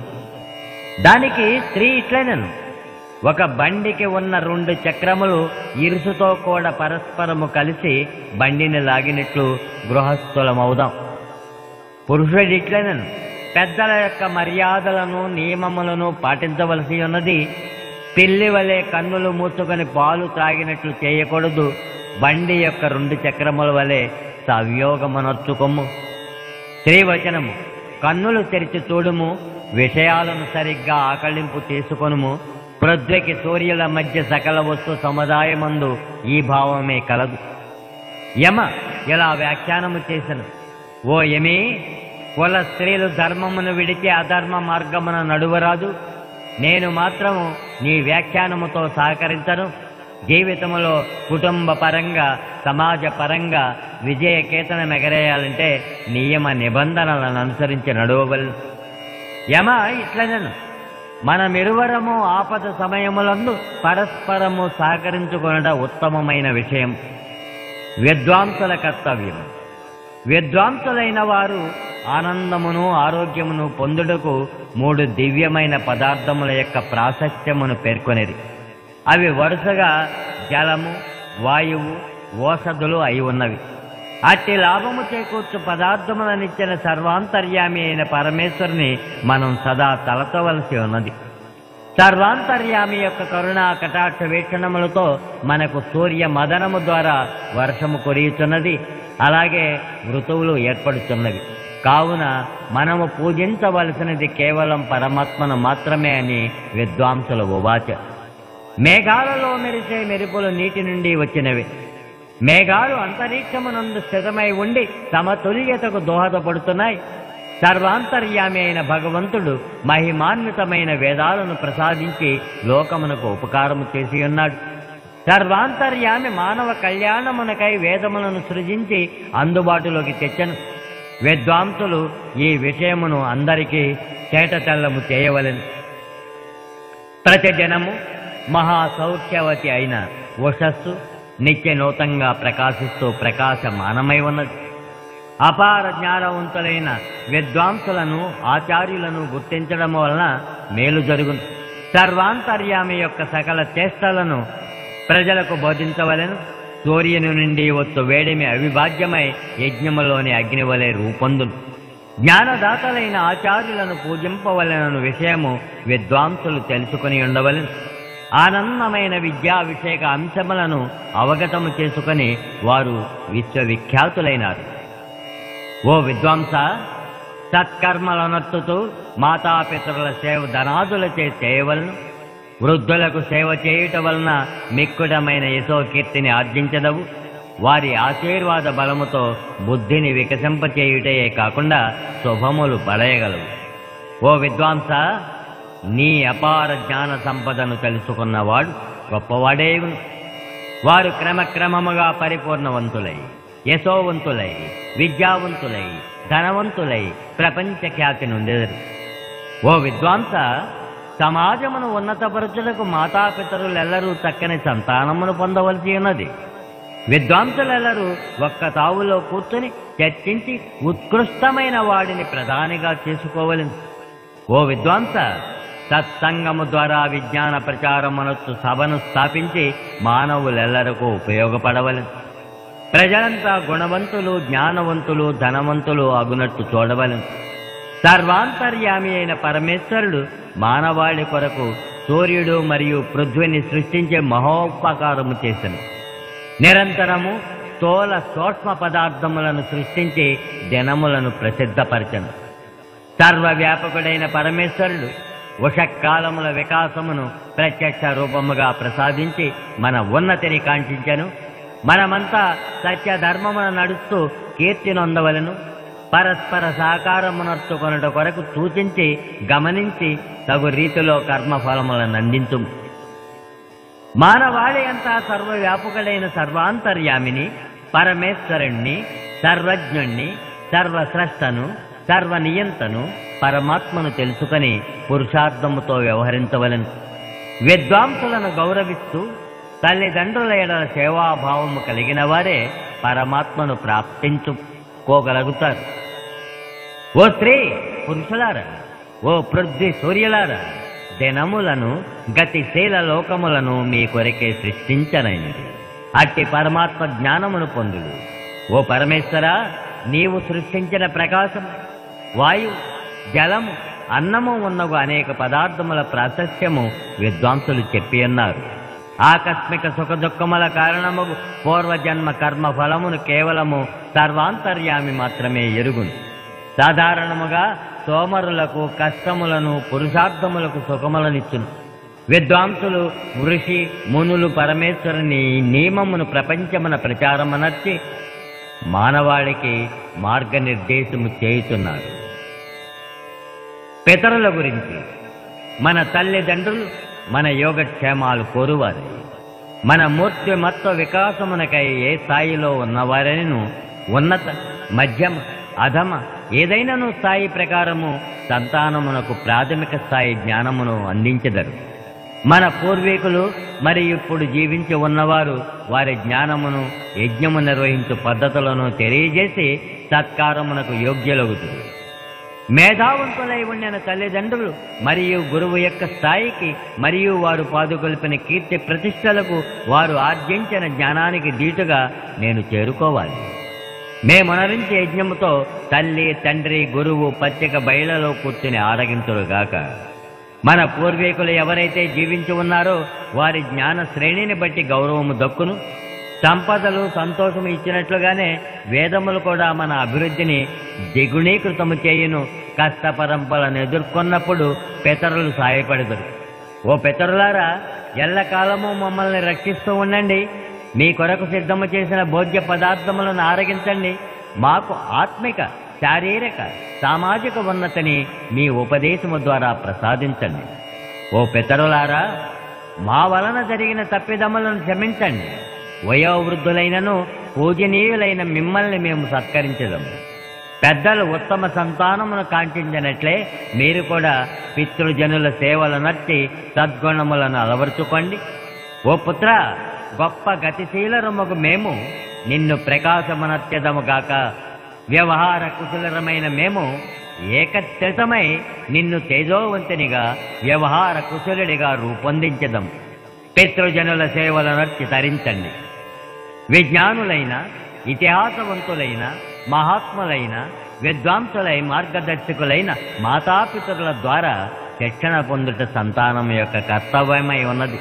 దానికి స్త్రీ ఇట్లనను ఒక బండికి ఉన్న రెండు చక్రములు ఇరుసుతో కూడా పరస్పరము కలిసి బండిని లాగినట్లు గృహస్థులమవుదాం పురుషుడిట్లనను పెద్దల యొక్క మర్యాదలను నియమములను పాటించవలసి ఉన్నది పిల్లి వలె కన్నులు మూసుకొని పాలు త్రాగినట్లు చేయకూడదు బండి యొక్క రెండు చక్రముల వలె సవ్యోగమునొచ్చుకొమ్ము శ్రీవచనము కన్నులు తెరిచి చూడుము విషయాలను సరిగ్గా ఆకళింపు చేసుకొనుము పృథ్వీకి సూర్యుల మధ్య సకల వస్తు సముదాయమందు ఈ భావమే కలదు యమ ఇలా వ్యాఖ్యానము చేసను ఓ యమే కుల స్త్రీలు ధర్మమును విడిచి అధర్మ మార్గమున నడువరాదు నేను మాత్రము నీ వ్యాఖ్యానముతో సహకరించను జీవితములో కుటుంబ పరంగా సమాజ పరంగా విజయకేతనం ఎగరేయాలంటే నియమ నిబంధనలను అనుసరించి నడవవలను యమ ఇట్లనను మనమిరువరము ఆపద సమయములందు పరస్పరము సహకరించుకొనట ఉత్తమమైన విషయం విద్వాంసుల కర్తవ్యం విద్వాంసులైన వారు ఆనందమును ఆరోగ్యమును పొందుటకు మూడు దివ్యమైన పదార్థముల యొక్క ప్రాశస్త్యమును పేర్కొనేది అవి వరుసగా జలము వాయువు ఓషధులు అయి ఉన్నవి అట్టి లాభము చేకూర్చు పదార్థములనిచ్చిన సర్వాంతర్యామి అయిన పరమేశ్వరుని మనం సదా తలతవలసి ఉన్నది సర్వాంతర్యామి యొక్క కరుణా కటాక్ష వీక్షణములతో మనకు సూర్య మదనము ద్వారా వర్షము కురియుచున్నది అలాగే ఋతువులు ఏర్పడుతున్నవి కావున మనము పూజించవలసినది కేవలం పరమాత్మను మాత్రమే అని విద్వాంసులు ఉవాచ మేఘాలలో మెరిసే మెరుపులు నీటి నుండి వచ్చినవి మేఘాలు అంతరిక్షమునందు స్థితమై ఉండి సమతుల్యతకు దోహదపడుతున్నాయి సర్వాంతర్యామి అయిన భగవంతుడు మహిమాన్వితమైన వేదాలను ప్రసాదించి లోకమునకు ఉపకారము చేసి ఉన్నాడు సర్వాంతర్యామి మానవ కళ్యాణమునకై వేదములను సృజించి అందుబాటులోకి తెచ్చను విద్వాంసులు ఈ విషయమును అందరికీ చేటతెల్లము చేయవలెను ప్రతి జనము మహాసౌఖ్యవతి అయిన ఉషస్సు నిత్య నూతంగా ప్రకాశిస్తూ ప్రకాశమానమై ఉన్నది అపార జ్ఞానవంతులైన విద్వాంసులను ఆచార్యులను గుర్తించడం వలన మేలు జరుగును సర్వాంతర్యామి యొక్క సకల చేష్టలను ప్రజలకు బోధించవలెను సూర్యుని నుండి వచ్చు వేడిమి అవిభాజ్యమై యజ్ఞములోని అగ్ని వలె రూపొందును జ్ఞానదాతలైన ఆచార్యులను పూజింపవలెనను విషయము విద్వాంసులు తెలుసుకుని ఉండవలెను ఆనందమైన విద్యాభిషేక అంశములను అవగతము చేసుకొని వారు విశ్వవిఖ్యాతులైనారు ఓ విద్వాంస సత్కర్మలనొత్తుతూ మాతాపితరుల సేవ ధనాదులచే చేయవలను వృద్ధులకు సేవ చేయుట వలన మిక్కుటమైన యశోకీర్తిని ఆర్జించదవు వారి ఆశీర్వాద బలముతో బుద్ధిని వికసింపచేయుటయే కాకుండా శుభములు పడయగలవు ఓ విద్వాంస నీ అపార జ్ఞాన సంపదను తెలుసుకున్నవాడు గొప్పవాడేవును వారు క్రమక్రమముగా పరిపూర్ణవంతులై యశోవంతులై విద్యావంతులై ధనవంతులై ప్రపంచ ఖ్యాతి నొందెదరు ఓ విద్వాంస సమాజమును ఉన్నతపరచులకు మాతాపితరులెల్లరూ చక్కని సంతానమును పొందవలసి ఉన్నది విద్వాంసులెల్లరూ ఒక్క తావులో కూర్చుని చర్చించి ఉత్కృష్టమైన వాడిని ప్రధానిగా చేసుకోవలను ఓ విద్వాంస సత్సంగము ద్వారా విజ్ఞాన ప్రచారమునొచ్చు సభను స్థాపించి మానవులెల్లరకు ఉపయోగపడవలను ప్రజలంతా గుణవంతులు జ్ఞానవంతులు ధనవంతులు అగునట్టు చూడవలను సర్వాంతర్యామి అయిన పరమేశ్వరుడు మానవాళి కొరకు సూర్యుడు మరియు పృథ్వీని సృష్టించే మహోపకారము చేసను నిరంతరము స్థూల సూక్ష్మ పదార్థములను సృష్టించి దినములను ప్రసిద్ధపరచను సర్వవ్యాపకుడైన పరమేశ్వరుడు ఉషకాలముల వికాసమును ప్రత్యక్ష రూపముగా ప్రసాదించి మన ఉన్నతిని కాంక్షించను మనమంతా సత్యధర్మమును నడుస్తూ కీర్తి నొందవలను పరస్పర సహకారమునర్చుకొనుట కొరకు సూచించి గమనించి తగు రీతిలో కర్మఫలములను అందించు మానవాళి అంతా సర్వవ్యాపకుడైన సర్వాంతర్యామిని పరమేశ్వరుణ్ణి సర్వజ్ఞుణ్ణి సర్వస్రష్టను సర్వనియంతను పరమాత్మను తెలుసుకొని పురుషార్థముతో వ్యవహరించవలను విద్వాంసులను గౌరవిస్తూ తల్లిదండ్రుల ఎడల సేవాభావము కలిగిన వారే పరమాత్మను ప్రాప్తించుకోగలుగుతారు ఓ స్త్రీ పురుషులారా ఓ పృథ్వీ సూర్యులారా దినములను గతిశీల లోకములను మీ కొరకే సృష్టించనైనది అట్టి పరమాత్మ జ్ఞానమును పొందుడు ఓ పరమేశ్వర నీవు సృష్టించిన ప్రకాశం వాయు జలము అన్నము ఉన్నగు అనేక పదార్థముల ప్రాశస్యము విద్వాంసులు చెప్పి ఉన్నారు ఆకస్మిక సుఖ దుఃఖముల కారణము పూర్వజన్మ కర్మ ఫలమును కేవలము సర్వాంతర్యామి మాత్రమే ఎరుగును సాధారణముగా సోమరులకు కష్టములను పురుషార్థములకు సుఖములనిచ్చును విద్వాంసులు ఋషి మునులు పరమేశ్వరుని నియమమును ప్రపంచమున ప్రచారమనర్చి మానవాళికి మార్గనిర్దేశము చేయుచున్నారు పితరుల గురించి మన తల్లిదండ్రులు మన యోగక్షేమాలు కోరువారు మన మూర్తిమత్వ వికాసమునకై ఏ స్థాయిలో ఉన్నవారను ఉన్నత మధ్యమ అధమ ఏదైనాను స్థాయి ప్రకారము సంతానమునకు ప్రాథమిక స్థాయి జ్ఞానమును అందించెదరు మన పూర్వీకులు మరి ఇప్పుడు జీవించి ఉన్నవారు వారి జ్ఞానమును యజ్ఞము నిర్వహించు పద్ధతులను తెలియజేసి సత్కారమునకు యోగ్యులగుతుంది మేధావంతులై ఉండిన తల్లిదండ్రులు మరియు గురువు యొక్క స్థాయికి మరియు వారు పాదుకొల్పిన కీర్తి ప్రతిష్టలకు వారు ఆర్జించిన జ్ఞానానికి దీటుగా నేను చేరుకోవాలి మేమునరించే యజ్ఞముతో తల్లి తండ్రి గురువు పత్రిక బయలలో కూర్చుని ఆరగింతురుగాక మన పూర్వీకులు ఎవరైతే జీవించి ఉన్నారో వారి జ్ఞాన శ్రేణిని బట్టి గౌరవము దక్కును సంపదలు సంతోషము ఇచ్చినట్లుగానే వేదములు కూడా మన అభివృద్ధిని ద్విగుణీకృతము చేయును కష్ట పరంపరలను ఎదుర్కొన్నప్పుడు పితరులు సాయపడదురు ఓ పితరులారా ఎల్లకాలము మమ్మల్ని రక్షిస్తూ ఉండండి మీ కొరకు సిద్ధము చేసిన భోజ్య పదార్థములను ఆరగించండి మాకు ఆత్మిక శారీరక సామాజిక ఉన్నతిని మీ ఉపదేశము ద్వారా ప్రసాదించండి ఓ పితరులారా మా వలన జరిగిన తప్పిదములను క్షమించండి వయోవృద్ధులైనను పూజనీయులైన మిమ్మల్ని మేము సత్కరించదము పెద్దలు ఉత్తమ సంతానమును కాంక్షించినట్లే మీరు కూడా పితృజనుల సేవలు నచ్చి సద్గుణములను అలవరుచుకోండి ఓ పుత్ర గొప్ప గతిశీలరముకు మేము నిన్ను ప్రకాశమనత్యదము గాక వ్యవహార కుశలరమైన మేము ఏకత్రితమై నిన్ను తేజోవంతునిగా వ్యవహార కుశలుడిగా రూపొందించదం పితృజనుల సేవల నర్చి తరించండి విజ్ఞానులైన ఇతిహాసవంతులైన మహాత్ములైన విద్వాంసులై మార్గదర్శకులైన మాతాపితరుల ద్వారా శిక్షణ పొందుట సంతానం యొక్క కర్తవ్యమై ఉన్నది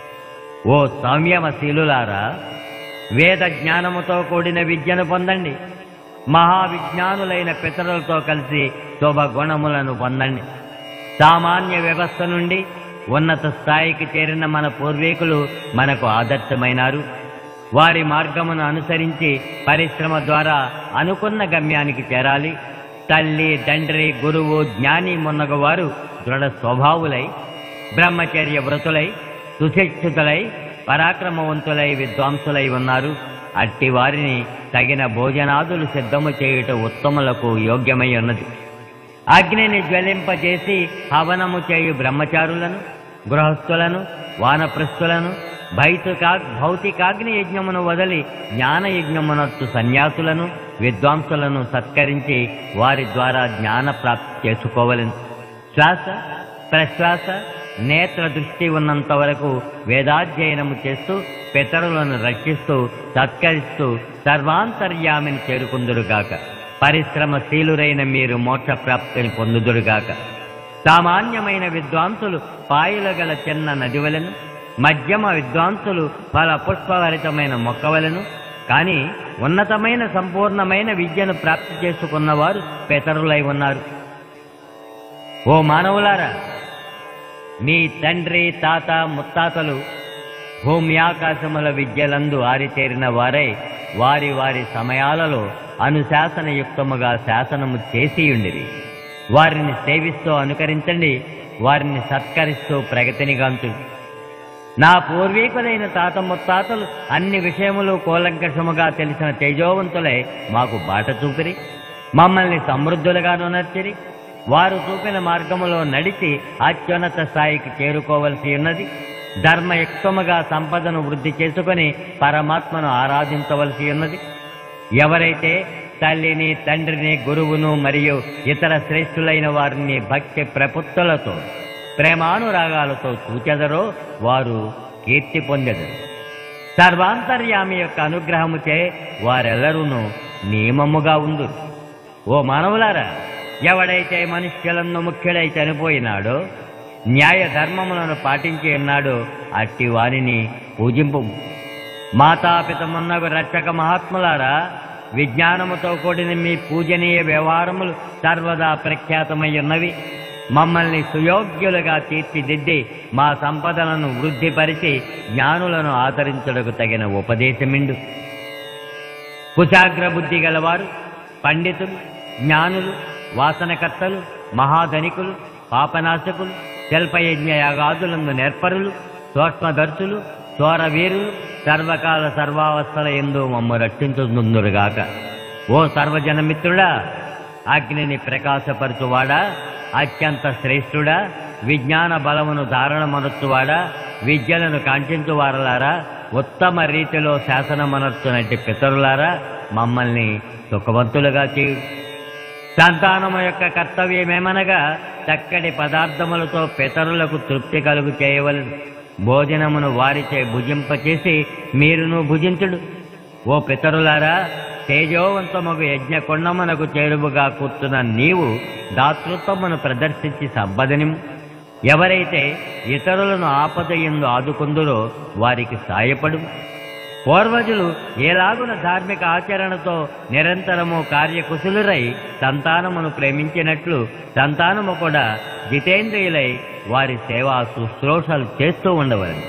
ఓ సౌమ్యమశీలులారా వేద జ్ఞానముతో కూడిన విద్యను పొందండి మహావిజ్ఞానులైన పితరులతో కలిసి శుభగుణములను పొందండి సామాన్య వ్యవస్థ నుండి ఉన్నత స్థాయికి చేరిన మన పూర్వీకులు మనకు ఆదర్శమైనారు వారి మార్గమును అనుసరించి పరిశ్రమ ద్వారా అనుకున్న గమ్యానికి చేరాలి తల్లి తండ్రి గురువు జ్ఞాని మున్నగవారు దృఢ స్వభావులై బ్రహ్మచర్య వ్రతులై సుశిక్షితులై పరాక్రమవంతులై విద్వాంసులై ఉన్నారు అట్టి వారిని తగిన భోజనాదులు సిద్ధము చేయుట ఉత్తములకు యోగ్యమై ఉన్నది అగ్నిని జ్వలింపజేసి హవనము చేయు బ్రహ్మచారులను గృహస్థులను వానప్రస్థులను భైతుకా భౌతికాగ్ని యజ్ఞమును వదిలి జ్ఞాన యజ్ఞమునొత్తు సన్యాసులను విద్వాంసులను సత్కరించి వారి ద్వారా జ్ఞాన ప్రాప్తి చేసుకోవలను శ్వాస ప్రశ్వాస నేత్ర దృష్టి ఉన్నంత వరకు వేదాధ్యయనము చేస్తూ పితరులను రక్షిస్తూ సత్కరిస్తూ సర్వాంతర్యామిని చేరుకుందురుగాక పరిశ్రమశీలురైన మీరు మోక్ష ప్రాప్తిని పొందుదురుగాక సామాన్యమైన విద్వాంసులు పాయల గల చిన్న నదివలను మధ్యమ విద్వాంసులు ఫల పుష్పభరితమైన మొక్కవలను కానీ ఉన్నతమైన సంపూర్ణమైన విద్యను ప్రాప్తి చేసుకున్నవారు పితరులై ఉన్నారు ఓ మానవులారా మీ తండ్రి తాత ముత్తాతలు భూమి ఆకాశముల విద్యలందు ఆరితేరిన వారై వారి వారి సమయాలలో అనుశాసనయుక్తముగా శాసనము చేసియుండిరి వారిని సేవిస్తూ అనుకరించండి వారిని సత్కరిస్తూ ప్రగతినిగాంచు నా పూర్వీకులైన తాత ముత్తాతలు అన్ని విషయములు కూలంకషముగా తెలిసిన తేజోవంతులై మాకు బాట చూపిరి మమ్మల్ని సమృద్ధులుగా నొనర్చిరి వారు చూపిన మార్గములో నడిచి అత్యున్నత స్థాయికి చేరుకోవలసి ఉన్నది ధర్మయుక్తముగా సంపదను వృద్ధి చేసుకొని పరమాత్మను ఆరాధించవలసి ఉన్నది ఎవరైతే తల్లిని తండ్రిని గురువును మరియు ఇతర శ్రేష్ఠులైన వారిని భక్తి ప్రపుత్తులతో ప్రేమానురాగాలతో చూచెదరో వారు కీర్తి పొందెదరు సర్వాంతర్యామి యొక్క అనుగ్రహముచే వారెల్లరూ నియమముగా ఉండు ఓ మానవులారా ఎవడైతే మనుష్యులను ముఖ్యుడై చనిపోయినాడో న్యాయ ధర్మములను పాటించి ఉన్నాడో అట్టి వారిని పూజింపు మాతాపితమున్నగు రక్షక మహాత్ములారా విజ్ఞానముతో కూడిన మీ పూజనీయ వ్యవహారములు సర్వదా ప్రఖ్యాతమై ఉన్నవి మమ్మల్ని సుయోగ్యులుగా తీర్చిదిద్ది మా సంపదలను వృద్ధిపరిచి జ్ఞానులను ఆదరించుటకు తగిన ఉపదేశమిండు కుశాగ్ర బుద్ధి గలవారు పండితులు జ్ఞానులు వాసనకర్తలు మహాధనికులు పాపనాశకులు శల్పయజ్ఞ యాగాదులందు నేర్పరులు సూక్ష్మదర్శులు చోరవీరులు సర్వకాల సర్వావస్థల ఎందు మమ్మ రక్షించుందురుగాక ఓ సర్వజనమిత్రుడా అగ్నిని ప్రకాశపరచువాడా అత్యంత శ్రేష్ఠుడా విజ్ఞాన బలమును ధారణమనొచ్చువాడా విద్యలను కాంక్షించువారలారా ఉత్తమ రీతిలో శాసనమనర్చునట్టి పితరులారా మమ్మల్ని సుఖవంతులుగా చేయు సంతానము యొక్క కర్తవ్యమేమనగా చక్కటి పదార్థములతో పితరులకు తృప్తి కలుగు చేయవలెను భోజనమును వారిచే భుజింపచేసి మీరును భుజించుడు ఓ పితరులారా తేజోవంతమగు యజ్ఞ కొండమునకు చేరువుగా కూర్చున్న నీవు దాతృత్వమును ప్రదర్శించి సంపదనిము ఎవరైతే ఇతరులను ఆపద ఎందు ఆదుకుందురో వారికి సాయపడు పూర్వజులు ఏలాగున ధార్మిక ఆచరణతో నిరంతరము కార్యకుశలురై సంతానమును ప్రేమించినట్లు సంతానము కూడా జితేంద్రియులై వారి సేవా శుశ్రూషలు చేస్తూ ఉండవలను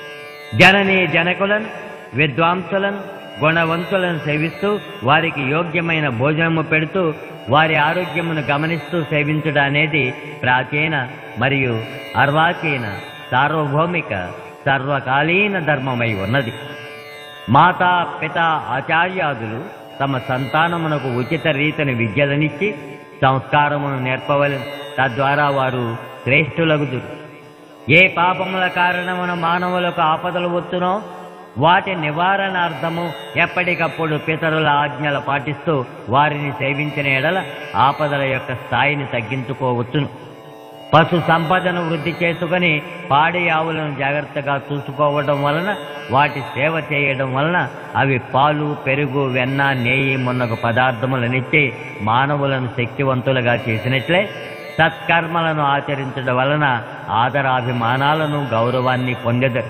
జనని జనకులను విద్వాంసులను గుణవంతులను సేవిస్తూ వారికి యోగ్యమైన భోజనము పెడుతూ వారి ఆరోగ్యమును గమనిస్తూ సేవించుట అనేది ప్రాచీన మరియు అర్వాచీన సార్వభౌమిక సర్వకాలీన ధర్మమై ఉన్నది మాతా పిత ఆచార్యాదులు తమ సంతానమునకు ఉచిత రీతిని విద్యలనిచ్చి సంస్కారమును నేర్పవలను తద్వారా వారు శ్రేష్ఠులగుదురు ఏ పాపముల కారణమున మానవులకు ఆపదలు వచ్చునో వాటి నివారణార్థము ఎప్పటికప్పుడు పితరుల ఆజ్ఞలు పాటిస్తూ వారిని సేవించిన ఎడల ఆపదల యొక్క స్థాయిని తగ్గించుకోవచ్చును పశు సంపదను వృద్ధి చేసుకొని పాడి ఆవులను జాగ్రత్తగా చూసుకోవడం వలన వాటి సేవ చేయడం వలన అవి పాలు పెరుగు వెన్న నెయ్యి మున్నగు పదార్థములనిచ్చి మానవులను శక్తివంతులుగా చేసినట్లే సత్కర్మలను ఆచరించడం వలన ఆదరాభిమానాలను గౌరవాన్ని పొందెదరు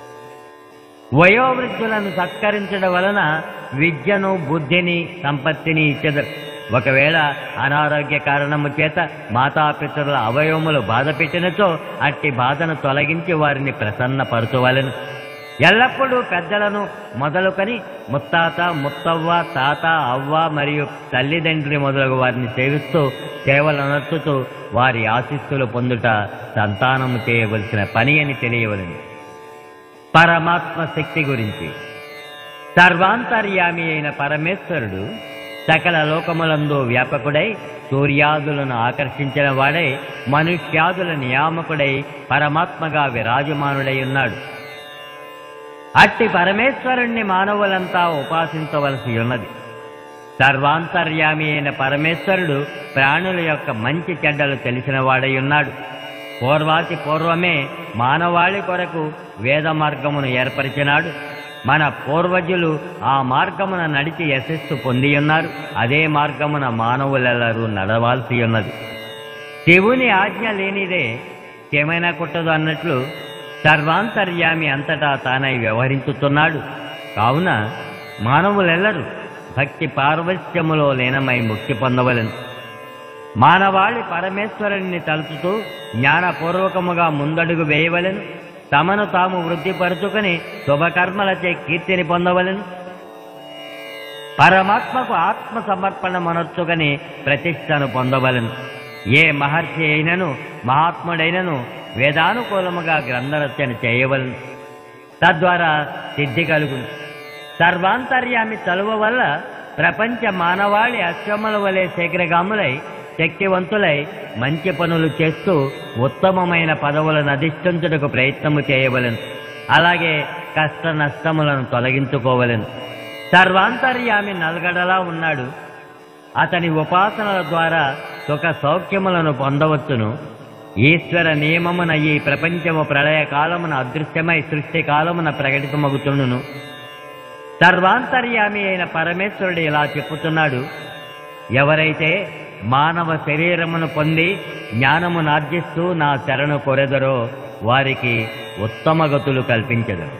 వయోవృద్ధులను సత్కరించడం వలన విద్యను బుద్ధిని సంపత్తిని ఇచ్చెదరు ఒకవేళ అనారోగ్య కారణము చేత మాతాపితరుల అవయవములు బాధ పెట్టినచో అట్టి బాధను తొలగించి వారిని ప్రసన్నపరచవలెను ఎల్లప్పుడూ పెద్దలను మొదలుకొని ముత్తాత ముత్తవ్వ తాత అవ్వ మరియు తల్లిదండ్రి మొదలగు వారిని సేవిస్తూ సేవలు నర్చుతూ వారి ఆశీస్సులు పొందుట సంతానము చేయవలసిన పని అని తెలియవలెను పరమాత్మ శక్తి గురించి సర్వాంతర్యామి అయిన పరమేశ్వరుడు సకల లోకములందు వ్యాపకుడై సూర్యాదులను ఆకర్షించిన వాడై మనుష్యాదుల నియామకుడై పరమాత్మగా విరాజమానుడై ఉన్నాడు అట్టి పరమేశ్వరుణ్ణి మానవులంతా ఉపాసించవలసి ఉన్నది సర్వాంతర్యామి అయిన పరమేశ్వరుడు ప్రాణుల యొక్క మంచి చెడ్డలు తెలిసిన వాడై ఉన్నాడు పూర్వాతి పూర్వమే మానవాళి కొరకు వేద మార్గమును ఏర్పరిచినాడు మన పూర్వజులు ఆ మార్గమున నడిచి యశస్సు పొంది ఉన్నారు అదే మార్గమున మానవులెల్లరూ నడవాల్సి ఉన్నది శివుని ఆజ్ఞ లేనిదే ఏమైనా కుట్టదు అన్నట్లు సర్వాంతర్యామి అంతటా తానై వ్యవహరించుతున్నాడు కావున మానవులెల్లరూ భక్తి పార్వశ్యములో లీనమై ముక్తి పొందవలెను మానవాళి పరమేశ్వరుని తలుచుతూ జ్ఞానపూర్వకముగా ముందడుగు వేయవలెను తమను తాము వృద్ధిపరుచుకొని శుభకర్మలచే కీర్తిని పొందవలెను పరమాత్మకు ఆత్మ సమర్పణ మనొచ్చుకని ప్రతిష్టను పొందవలెను ఏ మహర్షి అయినను మహాత్ముడైనను వేదానుకూలముగా గ్రంథరచన చేయవలెను తద్వారా సిద్ధి కలుగును సర్వాంతర్యామి చలువ వల్ల ప్రపంచ మానవాళి అశ్వముల వలె శీఘ్రగాములై శక్తివంతులై మంచి పనులు చేస్తూ ఉత్తమమైన పదవులను అధిష్ఠించుటకు ప్రయత్నము చేయవలెను అలాగే కష్ట నష్టములను తొలగించుకోవలెను సర్వాంతర్యామి నల్గడలా ఉన్నాడు అతని ఉపాసనల ద్వారా సుఖ సౌఖ్యములను పొందవచ్చును ఈశ్వర నియమమున ఈ ప్రపంచము ప్రళయ కాలమున అదృశ్యమై సృష్టి కాలమున ప్రకటితమగుతుండును సర్వాంతర్యామి అయిన పరమేశ్వరుడు ఇలా చెప్పుతున్నాడు ఎవరైతే మానవ శరీరమును పొంది జ్ఞానమును ఆర్జిస్తూ నా శరణు కొరెదరో వారికి ఉత్తమ గతులు కల్పించదరు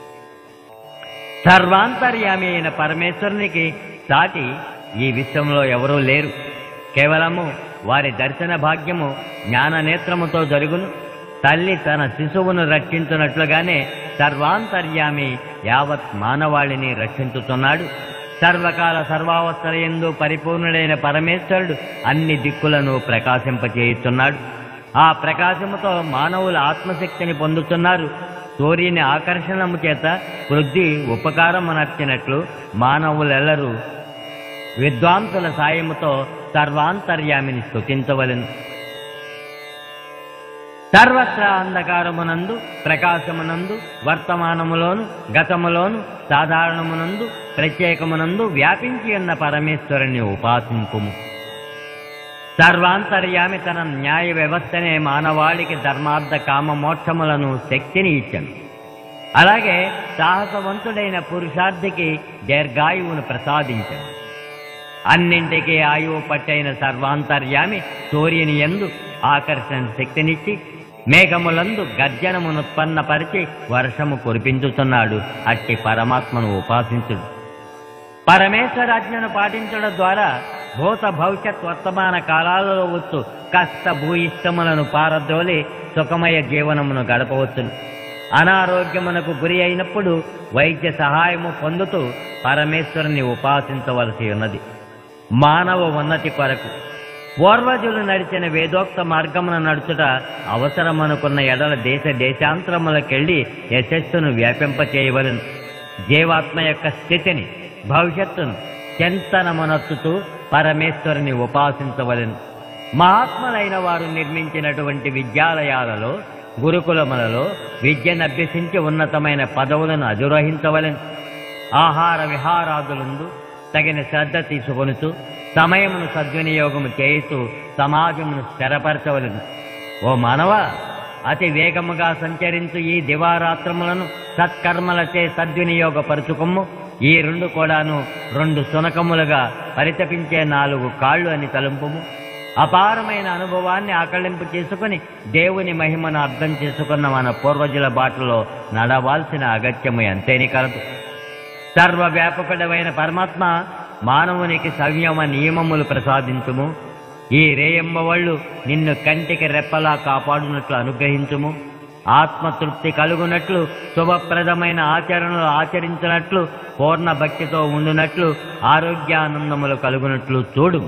సర్వాంతర్యామి అయిన పరమేశ్వరునికి సాటి ఈ విశ్వంలో ఎవరూ లేరు కేవలము వారి దర్శన భాగ్యము జ్ఞాన నేత్రముతో జరుగును తల్లి తన శిశువును రక్షించున్నట్లుగానే సర్వాంతర్యామి యావత్ మానవాళిని రక్షించుతున్నాడు సర్వకాల సర్వావస్థలయందు పరిపూర్ణుడైన పరమేశ్వరుడు అన్ని దిక్కులను ప్రకాశింపచేయుచున్నాడు ఆ ప్రకాశముతో మానవుల ఆత్మశక్తిని పొందుతున్నారు సూర్యుని ఆకర్షణము చేత వృద్ధి ఉపకారము నర్చినట్లు మానవులెల్లరూ విద్వాంసుల సాయముతో సర్వాంతర్యామిని స్తుతించవలెను సర్వత్రా అంధకారమునందు ప్రకాశమునందు వర్తమానములోను గతములోను సాధారణమునందు ప్రత్యేకమునందు వ్యాపించి ఉన్న పరమేశ్వరుని ఉపాసింపుము సర్వాంతర్యామి తన న్యాయ వ్యవస్థనే మానవాళికి ధర్మార్థ కామ మోక్షములను శక్తిని ఇచ్చను అలాగే సాహసవంతుడైన పురుషార్థికి దీర్ఘాయువును ప్రసాదించను అన్నింటికీ ఆయువు పట్టైన సర్వాంతర్యామి సూర్యుని ఎందు ఆకర్షణ శక్తినిచ్చి మేఘములందు గర్జనమునుత్పన్నపరిచి వర్షము కురిపించుతున్నాడు అట్టి పరమాత్మను ఉపాసించుడు పరమేశ్వరాజ్ఞను పాటించడం ద్వారా భూత భవిష్యత్ వర్తమాన కాలాలలో వచ్చు కష్ట భూయిష్టములను పారద్రోలి సుఖమయ జీవనమును గడపవచ్చును అనారోగ్యమునకు గురి అయినప్పుడు వైద్య సహాయము పొందుతూ పరమేశ్వరుని ఉపాసించవలసి ఉన్నది మానవ ఉన్నతి కొరకు పూర్వజులు నడిచిన వేదోక్త మార్గమున నడుచుట అవసరమనుకున్న ఎడల దేశ దేశాంతరములకెళ్ళి యశస్సును వ్యాపింపచేయవలను జీవాత్మ యొక్క స్థితిని భవిష్యత్తును చింతనమునొచ్చుతూ పరమేశ్వరుని ఉపాసించవలెను మహాత్ములైన వారు నిర్మించినటువంటి విద్యాలయాలలో గురుకులములలో విద్యనభ్యసించి ఉన్నతమైన పదవులను అధిరోహించవలెను ఆహార విహారాదులందు తగిన శ్రద్ధ తీసుకొనుచు సమయమును సద్వినియోగము చేయుతూ సమాజమును స్థిరపరచవలెను ఓ మానవ అతి వేగముగా సంచరించు ఈ దివారాత్రములను సత్కర్మలచే సద్వినియోగపరుచుకొమ్ము ఈ రెండు కూడాను రెండు సునకములుగా పరితపించే నాలుగు కాళ్ళు అని తలంపుము అపారమైన అనుభవాన్ని ఆకళింపు చేసుకుని దేవుని మహిమను అర్థం చేసుకున్న మన పూర్వజుల బాటలో నడవాల్సిన అగత్యము ఎంతేని కలదు సర్వవ్యాపకుడమైన పరమాత్మ మానవునికి సంయమ నియమములు ప్రసాదించుము ఈ రేయంబవళ్ళు నిన్ను కంటికి రెప్పలా కాపాడునట్లు అనుగ్రహించుము ఆత్మతృప్తి కలుగునట్లు శుభప్రదమైన ఆచరణలు ఆచరించినట్లు పూర్ణ భక్తితో ఉండునట్లు ఆరోగ్యానందములు కలుగునట్లు చూడుము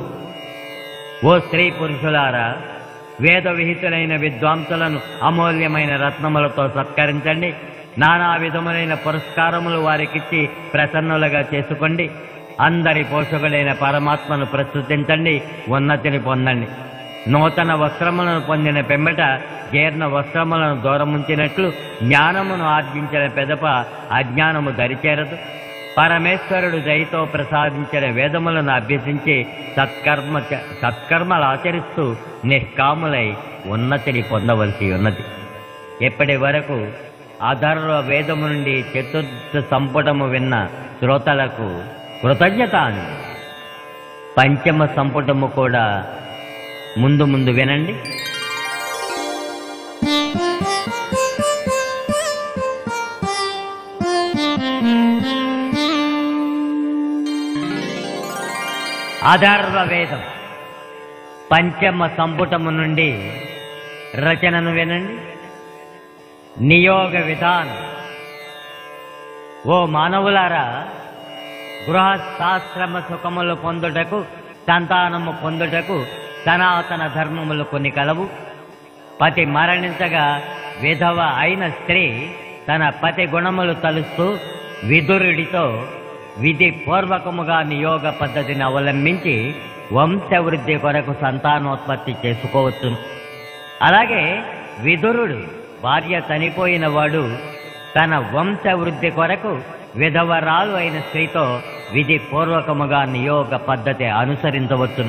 ఓ స్త్రీ పురుషులారా వేద విహితులైన విద్వాంసులను అమూల్యమైన రత్నములతో సత్కరించండి నానా విధములైన పురస్కారములు వారికిచ్చి ప్రసన్నులుగా చేసుకోండి అందరి పోషకుడైన పరమాత్మను ప్రస్తుతించండి ఉన్నతిని పొందండి నూతన వస్త్రములను పొందిన పెంబట జీర్ణ వస్త్రములను దూరముంచినట్లు జ్ఞానమును ఆర్జించిన పెదప అజ్ఞానము దరిచేరదు పరమేశ్వరుడు దయతో ప్రసాదించిన వేదములను అభ్యసించి సత్కర్మ చ- సత్కర్మలు ఆచరిస్తూ నిష్కాములై ఉన్నతిని పొందవలసి ఉన్నది ఎప్పటి వరకు అధర్వ వేదము నుండి చతుర్థ సంపుటము విన్న శ్రోతలకు కృతజ్ఞత అని పంచమ సంపుటము కూడా ముందు ముందు వినండి అధర్వ వేదం పంచమ సంపుటము నుండి రచనను వినండి నియోగ విధానం ఓ మానవులారా గృహస్థాశ్రమ సుఖములు పొందుటకు సంతానము పొందుటకు సనాతన ధర్మములు కొన్ని కలవు పతి మరణించగా విధవ అయిన స్త్రీ తన పతి గుణములు తలుస్తూ విదురుడితో విధి పూర్వకముగా నియోగ పద్ధతిని అవలంబించి వంశవృద్ధి కొరకు సంతానోత్పత్తి చేసుకోవచ్చును అలాగే విదురుడు భార్య చనిపోయిన వాడు తన వంశవృద్ధి కొరకు విధవరాలు అయిన స్త్రీతో విధి పూర్వకముగా నియోగ పద్ధతి అనుసరించవచ్చును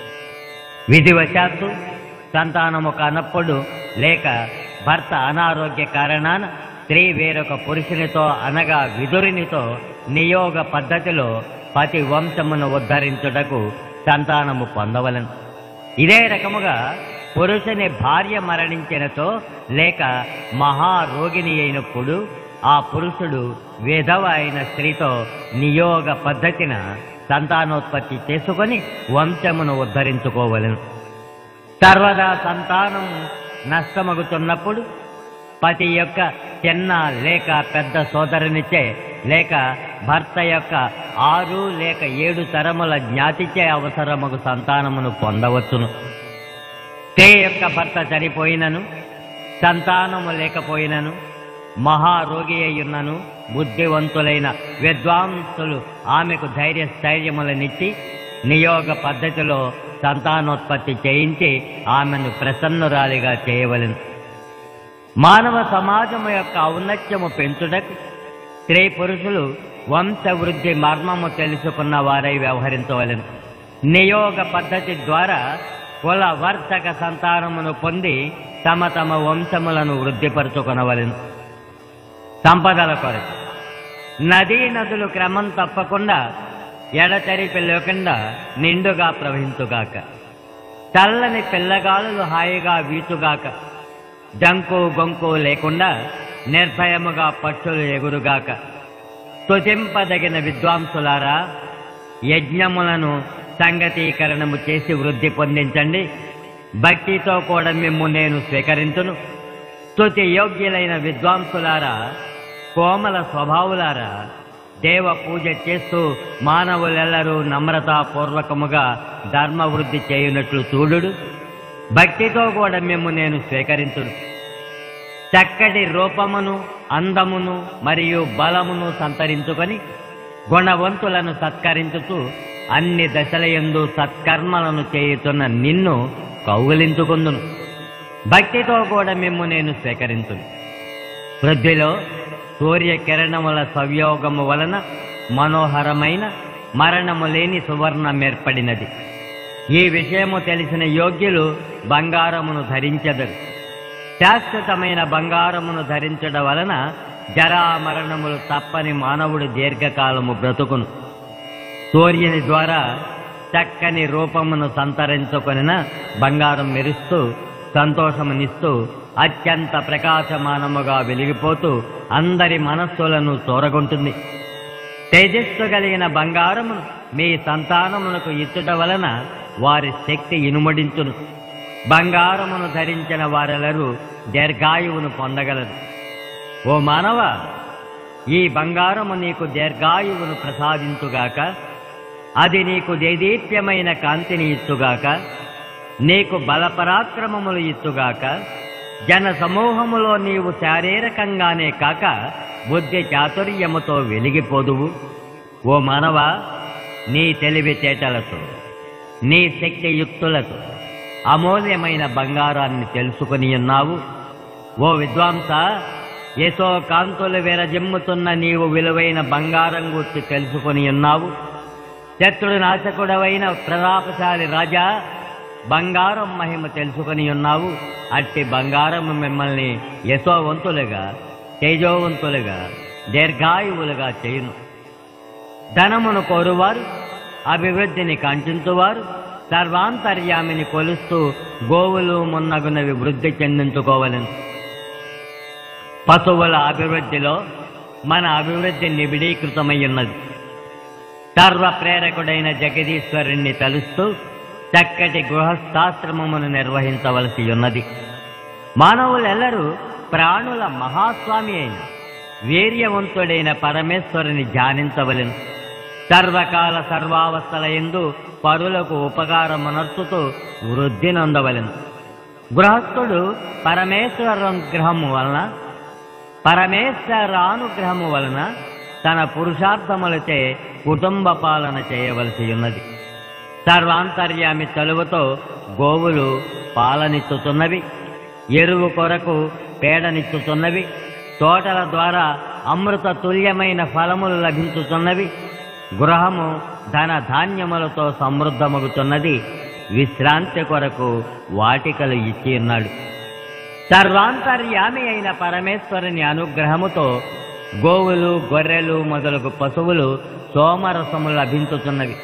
విధివశాత్తు సంతానము కానప్పుడు లేక భర్త అనారోగ్య కారణాన స్త్రీ వేరొక పురుషునితో అనగా విదురునితో నియోగ పద్ధతిలో పతి వంశమును ఉద్ధరించుటకు సంతానము పొందవలను ఇదే రకముగా పురుషుని భార్య మరణించినతో లేక మహారోగిని అయినప్పుడు ఆ పురుషుడు విధవ అయిన స్త్రీతో నియోగ పద్ధతిన సంతానోత్పత్తి చేసుకొని వంశమును ఉద్ధరించుకోవలను సర్వదా సంతానం నష్టమగుతున్నప్పుడు పతి యొక్క చిన్న లేక పెద్ద సోదరునిచే లేక భర్త యొక్క ఆరు లేక ఏడు తరముల జ్ఞాతిచే అవసరమగు సంతానమును పొందవచ్చును స్త్రీ యొక్క భర్త చనిపోయినను సంతానము లేకపోయినను మహారోగి అయ్యున్నను బుద్ధివంతులైన విద్వాంసులు ఆమెకు ధైర్య స్థైర్యములనిచ్చి నియోగ పద్ధతిలో సంతానోత్పత్తి చేయించి ఆమెను ప్రసన్నురాలిగా చేయవలెను మానవ సమాజము యొక్క ఔన్నత్యము పెంచుటకు స్త్రీ పురుషులు వంశవృద్ధి మర్మము తెలుసుకున్న వారై వ్యవహరించవలెను నియోగ పద్ధతి ద్వారా కుల వర్తక సంతానమును పొంది తమ తమ వంశములను వృద్ధిపరచుకొనవలెను సంపదల కొరకు నదీ నదులు క్రమం తప్పకుండా ఎడతెరిపి లేకుండా నిండుగా ప్రవహించుగాక చల్లని పిల్లగాలులు హాయిగా వీచుగాక జంకు గొంకు లేకుండా నిర్భయముగా పక్షులు ఎగురుగాక స్తుతింపదగిన విద్వాంసులారా యజ్ఞములను సంగతీకరణము చేసి వృద్ధి పొందించండి భక్తితో కూడా మిమ్ము నేను స్వీకరించును స్తుతి యోగ్యులైన విద్వాంసులారా కోమల స్వభావులారా దేవ పూజ చేస్తూ మానవులెల్లరూ నమ్రతాపూర్వకముగా ధర్మవృద్ధి చేయునట్లు చూడుడు భక్తితో కూడా మేము నేను స్వీకరించును చక్కటి రూపమును అందమును మరియు బలమును సంతరించుకొని గుణవంతులను సత్కరించుతూ అన్ని దశలయందు సత్కర్మలను చేయుతున్న నిన్ను కౌగిలించుకుందును భక్తితో కూడా మిమ్ము నేను స్వీకరించును వృద్ధిలో సూర్యకిరణముల సంయోగము వలన మనోహరమైన మరణము లేని సువర్ణం ఏర్పడినది ఈ విషయము తెలిసిన యోగ్యులు బంగారమును ధరించెదరు శాశ్వతమైన బంగారమును ధరించడం వలన జరా మరణములు తప్పని మానవుడు దీర్ఘకాలము బ్రతుకును సూర్యుని ద్వారా చక్కని రూపమును సంతరించుకొనిన బంగారం మెరుస్తూ సంతోషమునిస్తూ అత్యంత ప్రకాశమానముగా వెలిగిపోతూ అందరి మనస్సులను చూరగొంటుంది తేజస్సు కలిగిన బంగారమును మీ సంతానమునకు ఇచ్చుట వలన వారి శక్తి ఇనుమడించును బంగారమును ధరించిన వారెల్లరూ దీర్ఘాయువును పొందగలరు ఓ మానవ ఈ బంగారము నీకు దీర్ఘాయువును ప్రసాదించుగాక అది నీకు దేదీప్యమైన కాంతిని ఇచ్చుగాక నీకు బలపరాక్రమములు ఇచ్చుగాక జన సమూహములో నీవు శారీరకంగానే కాక బుద్ధి చాతుర్యముతో వెలిగిపోదువు ఓ మానవ నీ తెలివితేటలతో నీ శక్తియుక్తులతో అమూల్యమైన బంగారాన్ని తెలుసుకుని ఉన్నావు ఓ విద్వాంస యశో కాంతులు విరజిమ్ముతున్న నీవు విలువైన బంగారం గుర్తి తెలుసుకొని ఉన్నావు శత్రుడు నాశకుడవైన ప్రతాపశాలి రాజా బంగారం మహిమ తెలుసుకొని ఉన్నావు అట్టి బంగారం మిమ్మల్ని యశోవంతులుగా తేజోవంతులుగా దీర్ఘాయువులుగా చేయును ధనమును కోరువారు అభివృద్ధిని కాంక్షించువారు సర్వాంతర్యామిని కొలుస్తూ గోవులు మున్నగునవి వృద్ధి చెందించుకోవలను పశువుల అభివృద్ధిలో మన అభివృద్ధి నిబిడీకృతమై ఉన్నది సర్వ ప్రేరకుడైన జగదీశ్వరుణ్ణి తలుస్తూ చక్కటి గృహస్థాశ్రమమును నిర్వహించవలసి ఉన్నది మానవులెల్లరూ ప్రాణుల మహాస్వామి అయిన వీర్యవంతుడైన పరమేశ్వరుని ధ్యానించవలెను సర్వకాల సర్వావస్థల ఎందు పరులకు ఉపకారమునర్చుతూ వృద్ధి నొందవలెను గృహస్థుడు పరమేశ్వరానుగ్రహము వలన పరమేశ్వరానుగ్రహము వలన తన పురుషార్థములచే కుటుంబ పాలన చేయవలసి ఉన్నది సర్వాంతర్యామి చలువతో గోవులు పాలనిచ్చుతున్నవి ఎరువు కొరకు పేడనిచ్చుతున్నవి తోటల ద్వారా అమృత తుల్యమైన ఫలములు లభించుతున్నవి గృహము ధన ధాన్యములతో సమృద్ధమగుతున్నది విశ్రాంతి కొరకు వాటికలు ఇచ్చి ఉన్నాడు సర్వాంతర్యామి అయిన పరమేశ్వరుని అనుగ్రహముతో గోవులు గొర్రెలు మొదలగు పశువులు సోమరసము లభించుతున్నవి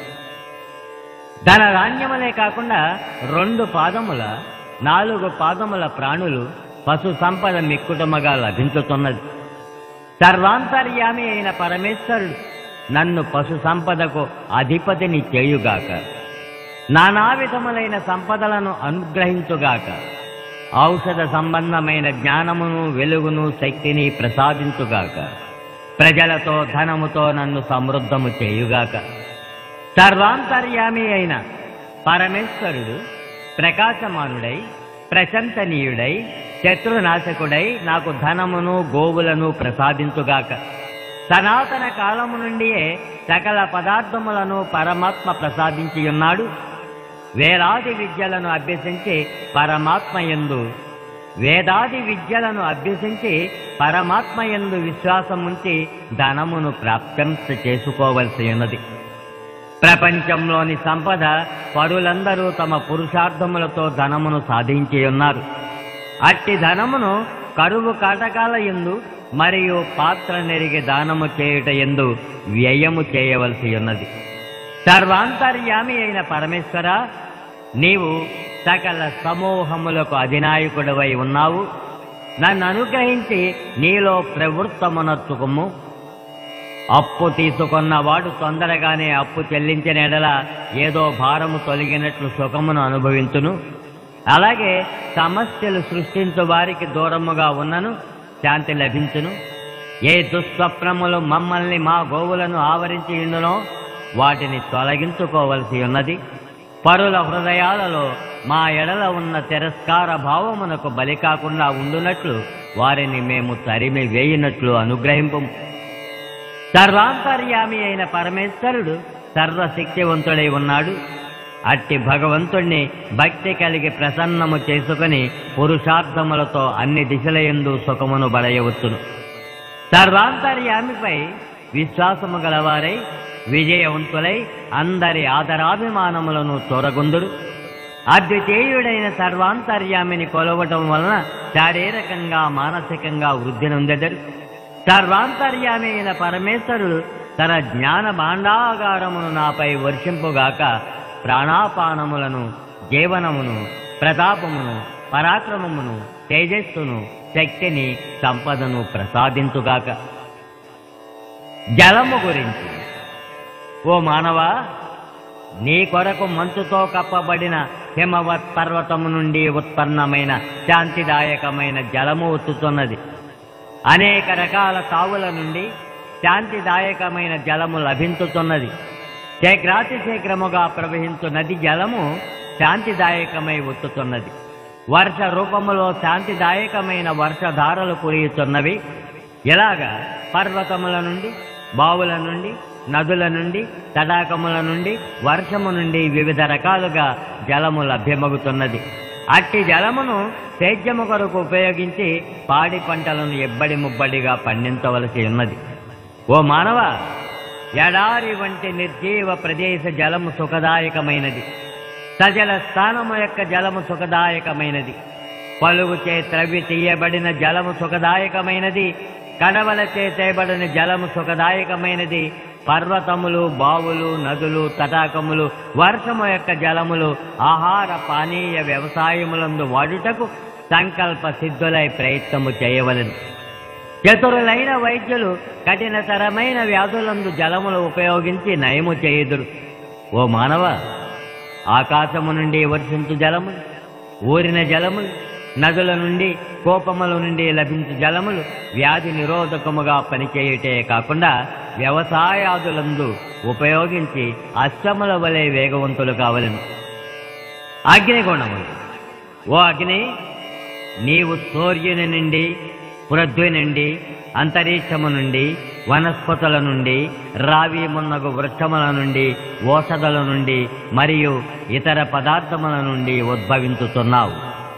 ధన ధాన్యములే కాకుండా రెండు పాదముల నాలుగు పాదముల ప్రాణులు పశు సంపద మిక్కుటముగా లభించుతున్నది సర్వాంతర్యామి అయిన పరమేశ్వరుడు నన్ను పశు సంపదకు అధిపతిని చేయుగాక నానా విధములైన సంపదలను అనుగ్రహించుగాక ఔషధ సంబంధమైన జ్ఞానమును వెలుగును శక్తిని ప్రసాదించుగాక ప్రజలతో ధనముతో నన్ను సమృద్ధము చేయుగాక సర్వాంతర్యామి అయిన పరమేశ్వరుడు ప్రకాశమానుడై ప్రశంసనీయుడై శత్రునాశకుడై నాకు ధనమును గోవులను ప్రసాదించుగాక సనాతన కాలము నుండియే సకల పదార్థములను పరమాత్మ ప్రసాదించి ఉన్నాడు వేలాది విద్యలను అభ్యసించి పరమాత్మ యందు వేదాది విద్యలను అభ్యసించి పరమాత్మ యందు విశ్వాసం ఉంచి ధనమును ప్రాప్తంస చేసుకోవలసి ఉన్నది ప్రపంచంలోని సంపద పరులందరూ తమ పురుషార్థములతో ధనమును సాధించి ఉన్నారు అట్టి ధనమును కరువు కాటకాల ఎందు మరియు పాత్ర నెరిగి దానము చేయుట ఎందు వ్యయము చేయవలసి ఉన్నది సర్వాంతర్యామి అయిన పరమేశ్వర నీవు సకల సమూహములకు అధినాయకుడవై ఉన్నావు నన్ను అనుగ్రహించి నీలో ప్రవృత్తమునర్చుకుము అప్పు తీసుకున్నవాడు తొందరగానే అప్పు చెల్లించిన ఎడల ఏదో భారము తొలగినట్లు సుఖమును అనుభవించును అలాగే సమస్యలు సృష్టించు వారికి దూరముగా ఉన్నను శాంతి లభించును ఏ దుస్వప్నములు మమ్మల్ని మా గోవులను ఆవరించి ఉండునో వాటిని తొలగించుకోవలసి ఉన్నది పరుల హృదయాలలో మా ఎడల ఉన్న తిరస్కార భావమునకు బలి కాకుండా ఉండునట్లు వారిని మేము తరిమి వేయినట్లు అనుగ్రహింపు సర్వాంతర్యామి అయిన పరమేశ్వరుడు సర్వశక్తివంతుడై ఉన్నాడు అట్టి భగవంతుణ్ణి భక్తి కలిగి ప్రసన్నము చేసుకుని పురుషార్థములతో అన్ని దిశలయందు సుఖమును బడయవచ్చును సర్వాంతర్యామిపై విశ్వాసము గలవారై విజయవంతులై అందరి ఆదరాభిమానములను చొరగొందురు అద్వితీయుడైన సర్వాంతర్యామిని కొలవటం వలన శారీరకంగా మానసికంగా వృద్ధి నొందెదరు సర్వాంతర్యామి అయిన పరమేశ్వరుడు తన జ్ఞాన భాండాగారమును నాపై వర్షింపుగాక ప్రాణాపానములను జీవనమును ప్రతాపమును పరాక్రమమును తేజస్సును శక్తిని సంపదను ప్రసాదించుగాక జలము గురించి ఓ మానవా నీ కొరకు మంచుతో కప్పబడిన హిమవత్ పర్వతము నుండి ఉత్పన్నమైన శాంతిదాయకమైన జలము వచ్చుతున్నది అనేక రకాల తావుల నుండి శాంతిదాయకమైన జలము లభించుతున్నది శీఘ్రాతి శీఘ్రముగా ప్రవహించు నది జలము శాంతిదాయకమై వచ్చుతున్నది వర్ష రూపములో శాంతిదాయకమైన వర్షధారలు కురియుతున్నవి ఇలాగా పర్వతముల నుండి బావుల నుండి నదుల నుండి తడాకముల నుండి వర్షము నుండి వివిధ రకాలుగా జలము లభ్యమగుతున్నది అట్టి జలమును సేద్యము కొరకు ఉపయోగించి పాడి పంటలను ఎబ్బడి ముబ్బడిగా పండించవలసి ఉన్నది ఓ మానవ ఎడారి వంటి నిర్జీవ ప్రదేశ జలము సుఖదాయకమైనది సజల స్థానము యొక్క జలము సుఖదాయకమైనది పలుగుచే త్రవ్వి తీయబడిన జలము సుఖదాయకమైనది కడవలచే చేయబడిన జలము సుఖదాయకమైనది పర్వతములు బావులు నదులు తటాకములు వర్షము యొక్క జలములు ఆహార పానీయ వ్యవసాయములందు వాడుటకు సంకల్ప సిద్ధులై ప్రయత్నము చేయవలెను చతురులైన వైద్యులు కఠినతరమైన వ్యాధులందు జలములు ఉపయోగించి నయము చేయుదురు ఓ మానవ ఆకాశము నుండి వర్షించు జలములు ఊరిన జలములు నదుల నుండి కోపముల నుండి లభించు జలములు వ్యాధి నిరోధకముగా పనిచేయుటే కాకుండా వ్యవసాయాదులందు ఉపయోగించి అశ్వముల వలె వేగవంతులు కావలను అగ్నిగుణములు ఓ అగ్ని నీవు సూర్యుని నుండి పృథ్వీ నుండి అంతరిక్షము నుండి వనస్పతుల నుండి రావి మున్నగు వృక్షముల నుండి ఓషధుల నుండి మరియు ఇతర పదార్థముల నుండి ఉద్భవించుతున్నావు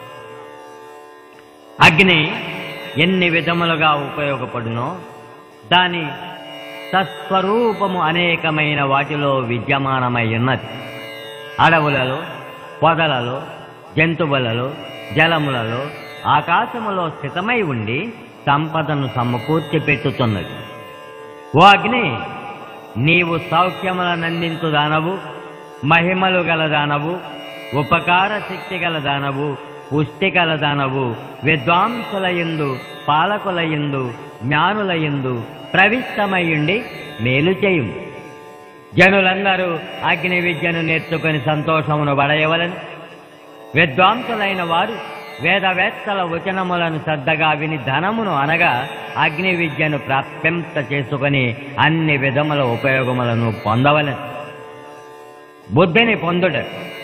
అగ్ని ఎన్ని విధములుగా ఉపయోగపడునో దాని తత్స్వరూపము అనేకమైన వాటిలో విద్యమానమై ఉన్నది అడవులలో పొదలలో జంతువులలో జలములలో ఆకాశములో స్థితమై ఉండి సంపదను సమకూర్చి పెట్టుతున్నది ఓ అగ్ని నీవు సౌఖ్యములనందించు దానవు మహిమలు గల దానవు ఉపకార శక్తి గల దానవు పుష్టి గల దానవు విద్వాంసులయందు పాలకులయందు జ్ఞానులయందు ప్రవిష్టమయ్యుండి మేలు చేయుము జనులందరూ అగ్ని విద్యను నేర్చుకుని సంతోషమును పడయవలను విద్వాంసులైన వారు వేదవేత్తల వచనములను శ్రద్ధగా విని ధనమును అనగా అగ్ని విద్యను ప్రాప్యంత చేసుకుని అన్ని విధముల ఉపయోగములను పొందవలను బుద్ధిని పొందుట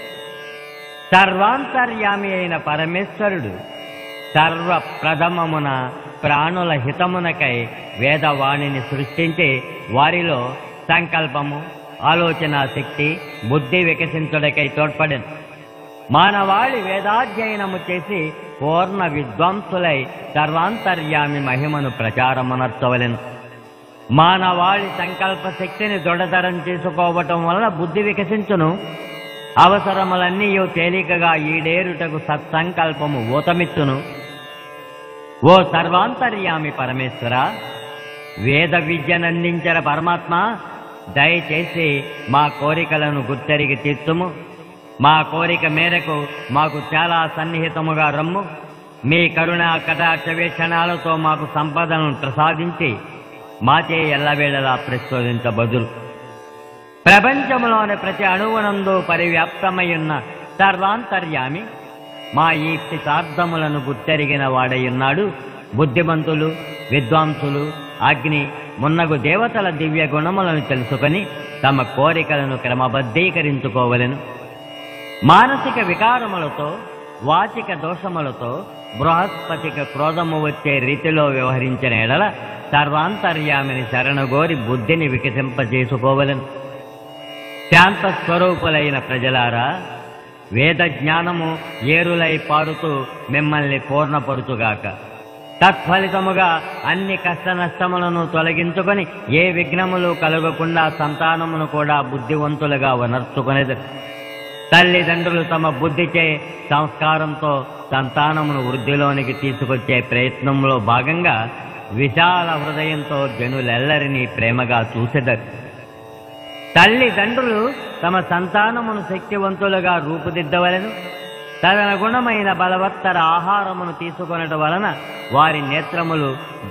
సర్వాంతర్యామి అయిన పరమేశ్వరుడు సర్వ ప్రథమమున ప్రాణుల హితమునకై వేదవాణిని సృష్టించి వారిలో సంకల్పము ఆలోచన శక్తి బుద్ధి వికసించుటకై తోడ్పడెను మానవాళి వేదాధ్యయనము చేసి పూర్ణ విద్వాంసులై సర్వాంతర్యామి మహిమను ప్రచారమునర్చవలెను మానవాళి సంకల్ప శక్తిని దృఢతరం చేసుకోవటం వలన బుద్ధి వికసించును అవసరములన్నీ తేలికగా ఈడేరుటకు సత్సంకల్పము ఊతమిచ్చును ఓ సర్వాంతర్యామి పరమేశ్వర వేద విద్యనందించిన పరమాత్మ దయచేసి మా కోరికలను గుర్తెరిగి తీర్చుము మా కోరిక మేరకు మాకు చాలా సన్నిహితముగా రమ్ము మీ కరుణ కటాక్ష వీక్షణాలతో మాకు సంపదను ప్రసాదించి మాచే ఎల్లవేళలా ప్రచోదించబదులు ప్రపంచంలోని ప్రతి అణువునందు పరివ్యాప్తమై ఉన్న సర్వాంతర్యామి మా ఈ పితార్థములను గుర్తెరిగిన వాడయున్నాడు బుద్ధిమంతులు విద్వాంసులు అగ్ని మున్నగు దేవతల దివ్య గుణములను తెలుసుకొని తమ కోరికలను క్రమబద్ధీకరించుకోవలెను మానసిక వికారములతో వాచిక దోషములతో బృహస్పతిక క్రోధము వచ్చే రీతిలో వ్యవహరించిన ఎడల సర్వాంతర్యామిని శరణగోరి బుద్ధిని వికసింపజేసుకోవలను శాంత స్వరూపులైన ప్రజలారా వేద జ్ఞానము ఏరులై పారుతూ మిమ్మల్ని పూర్ణపరుచుగాక తత్ఫలితముగా అన్ని కష్ట నష్టములను తొలగించుకొని ఏ విఘ్నములు కలగకుండా సంతానమును కూడా బుద్ధివంతులుగా వనర్చుకునేది తల్లిదండ్రులు తమ బుద్ధిచే సంస్కారంతో సంతానమును వృద్ధిలోనికి తీసుకొచ్చే ప్రయత్నంలో భాగంగా విశాల హృదయంతో జనులెల్లరినీ ప్రేమగా చూసెదరు తల్లిదండ్రులు తమ సంతానమును శక్తివంతులుగా రూపుదిద్దవలను తదనుగుణమైన బలవత్తర ఆహారమును తీసుకొనటం వలన వారి నేత్రములు